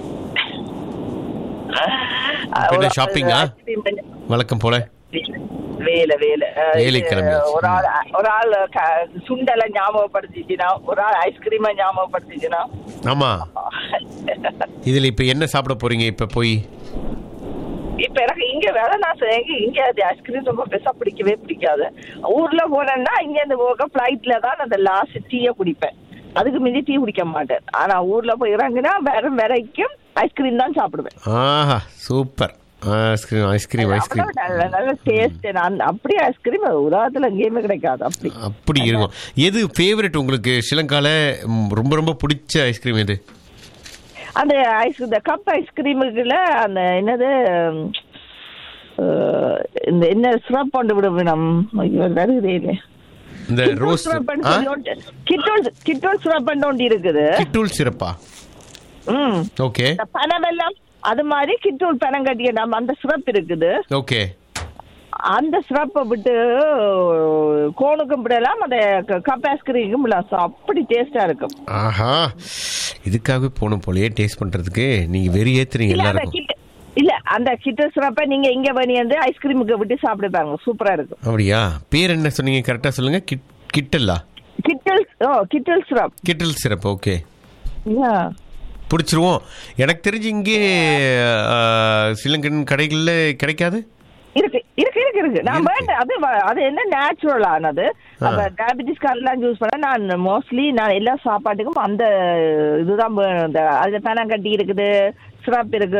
இப்ப என்ன ஷாப்பிங்கா வழக்கம் போல வேலை வேலை அஹ், வேலை இது, கிளம்பியாச்சு. ஒரு ஆள் ஒரு ஆள் க- சுண்டலை ஞாபகப்படுத்திச்சுனா ஒரு ஆள் ஐஸ்கிரீமை ஞாபகப்படுத்திச்சுனா ஆமா இதுல இப்ப என்ன சாப்பிட போறீங்க இப்ப போய் இப்ப எனக்கு இங்க வேலை நான் செய்ய இங்க அது ஐஸ்கிரீம் ரொம்ப பெருசா பிடிக்கவே பிடிக்காது ஊர்ல போனேன்னா இங்க இருந்து போக பிளைட்ல தான் அந்த லாஸ்ட் டீயை குடிப்பேன் அதுக்கு மிஞ்சி டீ குடிக்க மாட்டேன் ஆனா ஊர்ல போய் இறங்குனா வெறும் வரைக்கும் ஐஸ்கிரீம் தான் சாப்பிடுவேன் ஆஹா சூப்பர் ஐஸ்கிரீம் ஐஸ்கிரீம் ஐஸ்கிரீம் அவ்வளவு நல்ல நல்ல டேஸ்ட் நான் அப்படியே ஐஸ்கிரீம் உலகத்துல எங்கேயுமே கிடைக்காது அப்படி அப்படி இருக்கும் எது ஃபேவரட் உங்களுக்கு ஸ்ரீலங்கால ம், ரொம்ப ரொம்ப பிடிச்ச ஐஸ்கிரீம் எது அந்த ஐஸ் இந்த கப் ஐஸ்கிரீமுக்குள்ள அந்த என்னது ம், அஹ், இந்த என்ன சிரப் கொண்டு விடும் நம்ம ஐயோ, வருதே இல்லை இந்த ரோஸ் கிட்டோல் கிட்டோல் சிரப் ஒன்று இருக்குது கிட்டூல் சிறப்பா ம் ஓகே இந்த பனவெல்லாம் அது மாதிரி கிட்டூல் பனம் கட்டிய நம்ம அந்த சிரப் இருக்குது ஓகே அந்த சிரப்பை விட்டு கோனுக்கும் விடலாம் அந்த கப் ஐஸ்கிரீமுக்கும் விடலாம் So, அப்படி டேஸ்டா இருக்கும் ஆஹா இதுக்காகவே போகணும் போலயே டேஸ்ட் பண்றதுக்கு நீங்க வெறி ஏத்துறீங்க இல்ல அந்த எல்லாருக்கும் கிட்ட இல்ல அந்த கிட்ட சிரப்பை நீங்க இங்க பண்ணி வந்து ஐஸ்கிரீமுக்கு விட்டு சாப்பிட்டு பாருங்க சூப்பரா இருக்கும் அப்படியா பேர் என்ன சொன்னீங்க கரெக்டா சொல்லுங்க கிட் கிட்டலா கிட்டல் ஓ கிட்டல் சிரப் கிட்டல் சிறப்பு ஓகே பிடிச்சிருவோம் எனக்கு தெரிஞ்சு இங்கே ஆ, ஸ்ரீலங்கன் கடைகளில் கிடைக்காது இருக்கு இருக்கு இருக்கு இருக்கு நான் இருக்கு. வேண்டாம் அது வ- அது என்ன நேச்சுரல் ஆனது அப்ப டயபிட்டிஸ் கார்டெல்லாம் யூஸ் பண்ண நான் மோஸ்ட்லி நான் எல்லா சாப்பாட்டுக்கும் அந்த இதுதான் வேணும். இந்த அதுல பனம் கட்டி இருக்குது சிரப் இருக்கு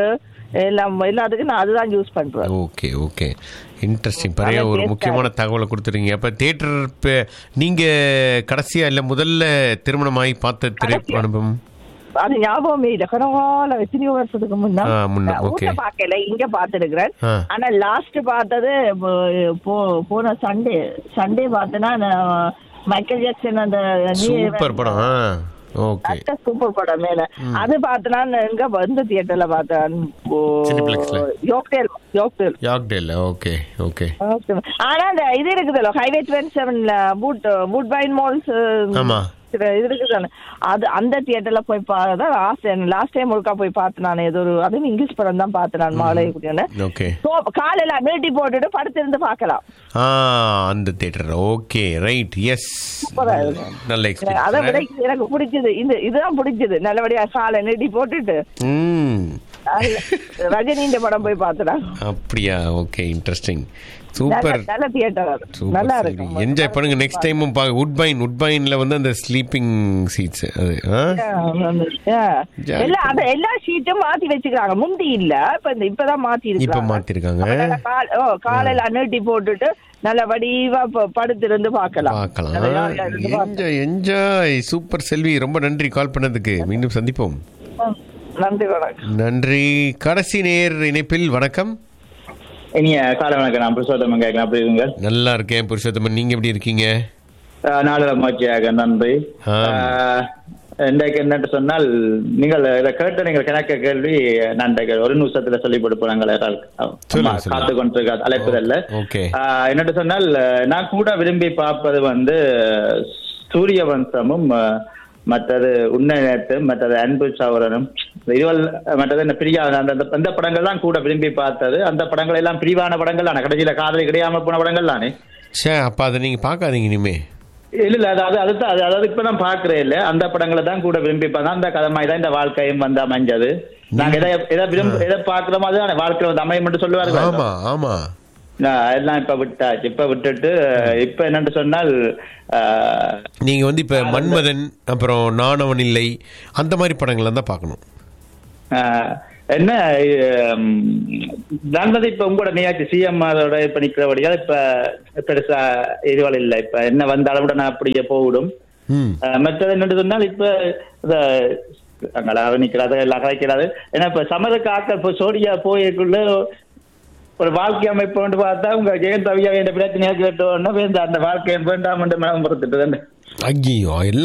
எல்லாம் எல்லாத்துக்கும் நான் அதுதான் யூஸ் பண்றேன் ஓகே ஓகே இன்ட்ரெஸ்டிங் பெரிய நல்லா ஒரு taste-ஆ முக்கியமான தகவலை கொடுத்துருங்க அப்ப தியேட்டர் இப்போ நீங்க கடைசியா இல்ல முதல்ல திருமணமாகி பார்த்த திரை கடைசியா. அனுபவம் அது ஞாபகமே இல்ல கனவால எத்தனையோ வருஷத்துக்கு முன்ன ஆ, முன்ன, நான் okay. ஊர்ல பார்க்கல இங்க பார்த்துருக்கிறேன் ஆ. ஆனா லாஸ்ட் பார்த்தது போ- போ- போன சண்டே சண்டே பார்த்தேன்னா நான் மைக்கேல் ஜாக்சன் அந்த சூப்பர் படம் ஆ ஓகே சூப்பர் படம் மேல அது பார்த்தனா எங்க வந்து தியேட்டர்ல பார்த்தேன் Cineplexல. யோக்டேல் யோக்டேல் யாக்டேல் ஓகே ஓகே ஆனா அந்த இது இருக்குதுல்ல ஹைவே டுவெண்ட்டி செவன்ல பூட் பூட் பைன் மால்ஸ் ஆமா இது இருக்குதானே அது அந்த தியேட்டர்ல போய் பார்த்தா லாஸ்ட் லாஸ்ட் டைம் ஒருக்கா போய் பார்த்தேன் நான் ஏதோ ஒரு அதுவும் இங்கிலீஷ் படம் தான் பார்த்தேன் நான் மாலை குட்டியான ஓகே காலையில நீட்டி போட்டுட்டு படுத்திருந்து பார்க்கலாம் ஆ அந்த தியேட்டர் ஓகே ரைட் எஸ் சூப்பரா இருக்கும். நல்ல அதை விட எக்ஸ்பீரியன்ஸ் இது எனக்கு பிடிச்சது இந்த இதுதான் பிடிச்சது நல்லபடியா காலை நீட்டி போட்டுட்டு ம் ரஜினின்ற படம் போய் பார்த்தடா அப்படியா ஓகே இன்ட்ரெஸ்டிங் நல்ல சூப்பர் நல்ல தியேட்டர் அது நல்லா இருக்கும் என்ஜாய் பண்ணுங்க நெக்ஸ்ட் டைமும் பா உட்பைன் உட்பைன்ல வந்து அந்த ஸ்லீப்பிங் சீட்ஸ் அது ஆ? Yeah. எல்லா அந்த எல்லா ஷீட்டும் மாத்தி வச்சுக்கிறாங்க முந்தி இல்ல இப்ப இந்த இப்பதான் மாத்தி இப்ப இருக்காங்க மாத்திருக்காங்க அதனால கால- ஓ, காலையில நீட்டி போட்டுட்டு நல்ல வடிவா ப- படுத்திருந்து பார்க்கலாம் பார்க்கலாம் நல்ல ஜாலியா இருந்து பார்க்கலாம். என்ஜாய் என்ஜாய் சூப்பர் செல்வி ரொம்ப நன்றி கால் பண்ணதுக்கு மீண்டும் சந்திப்போம் நன்றி வணக்கம் நன்றி கடைசி நேர் இணைப்பில் வணக்கம் இனிய காலை வணக்கம் நான் புருஷோத்தமன் கேட்கலாம் அப்படி இருங்க நல்லா இருக்கேன் புருஷோத்தமன் நீங்க எப்படி இருக்கீங்க நாளில் மகிழ்ச்சியாக நன்றி ஆம். ஆஹ், இன்றைக்கு என்னட்டு சொன்னால் நீங்கள் இதை கேட்ட நீங்கள் கணக்க கேள்வி நான் இன்றைக்கு ஒரு நிமிஷத்துல சொல்லி கொடுப்போம் நாங்கள் சொல்லுங்க, சொல்லுங்க. காத்து கொண்டிருக்க அழைப்பதில்ல ஓகே ஆஹ், என்னட்டு சொன்னால் நான் கூட விரும்பி பார்ப்பது வந்து சூரிய வம்சமும் ஆஹ், மற்றது உன்னை நேற்று மற்றது அன்பு சௌரனும் இதுவல் மற்றது என்ன பிரியா அந்த அந்த- அந்த படங்கள் தான் கூட விரும்பி பார்த்தது அந்த படங்கள் எல்லாம் பிரிவான படங்கள் தானே கடைசியில காதலி கிடையாம போன படங்கள் தானே சே அப்ப அதை நீங்க பார்க்காதீங்க இனிமே இல்ல இல்ல அது அது அதுதான் அது- அதாவது இப்ப நான் பாக்குறேன் இல்ல அந்த படங்களை தான் கூட விரும்பி பார்த்தா அந்த கதை மாதிரி தான் இந்த வாழ்க்கையும் வந்து அமைஞ்சது நாங்க எதை எதை விரும்ப எதை பாக்குறோமோ அதுதான் வாழ்க்கை வந்து அமையும் மட்டும் சொல்லுவார்கள் ஆமா ஆமா நான் எல்லாம் இப்ப விட்டாச்சு இப்ப விட்டுட்டு இப்ப என்னன்னு சொன்னால் ஆஹ், நீங்க வந்து இப்ப மன்மதன் அப்புறம் நானவன் இல்லை அந்த மாதிரி படங்கள்லாம் தான் பார்க்கணும் ஆஹ், என்ன ஹம், நான் வந்து இப்ப உங்களோட நீயாச்சு சிஎம் அதோட இப்ப நிக்கிறபடியா இப்ப பெருசா இதுவள் இல்லை இப்ப என்ன வந்தாலும் கூட நான் அப்படியே போவிடும் ம் அஹ் மற்றது என்னன்னு சொன்னால் இப்ப இந்த அங்களாக நிக்கிறாது எல்லாம் கலைக்கிறாது ஏன்னா இப்ப சமருக்கு ஆக்கள் இப்போ சோடியா போய்க்குள்ள ஒரு வாழ்க்கை அமைப்பு வந்து பார்த்தா உங்க ஜெயன் தவியா வேண்ட பிரச்சனையா கேட்டோன்னா வேந்த அந்த வாழ்க்கையை வேண்டாம் என்று மனம் பொறுத்துட்டு ஐயோ எல்லாம்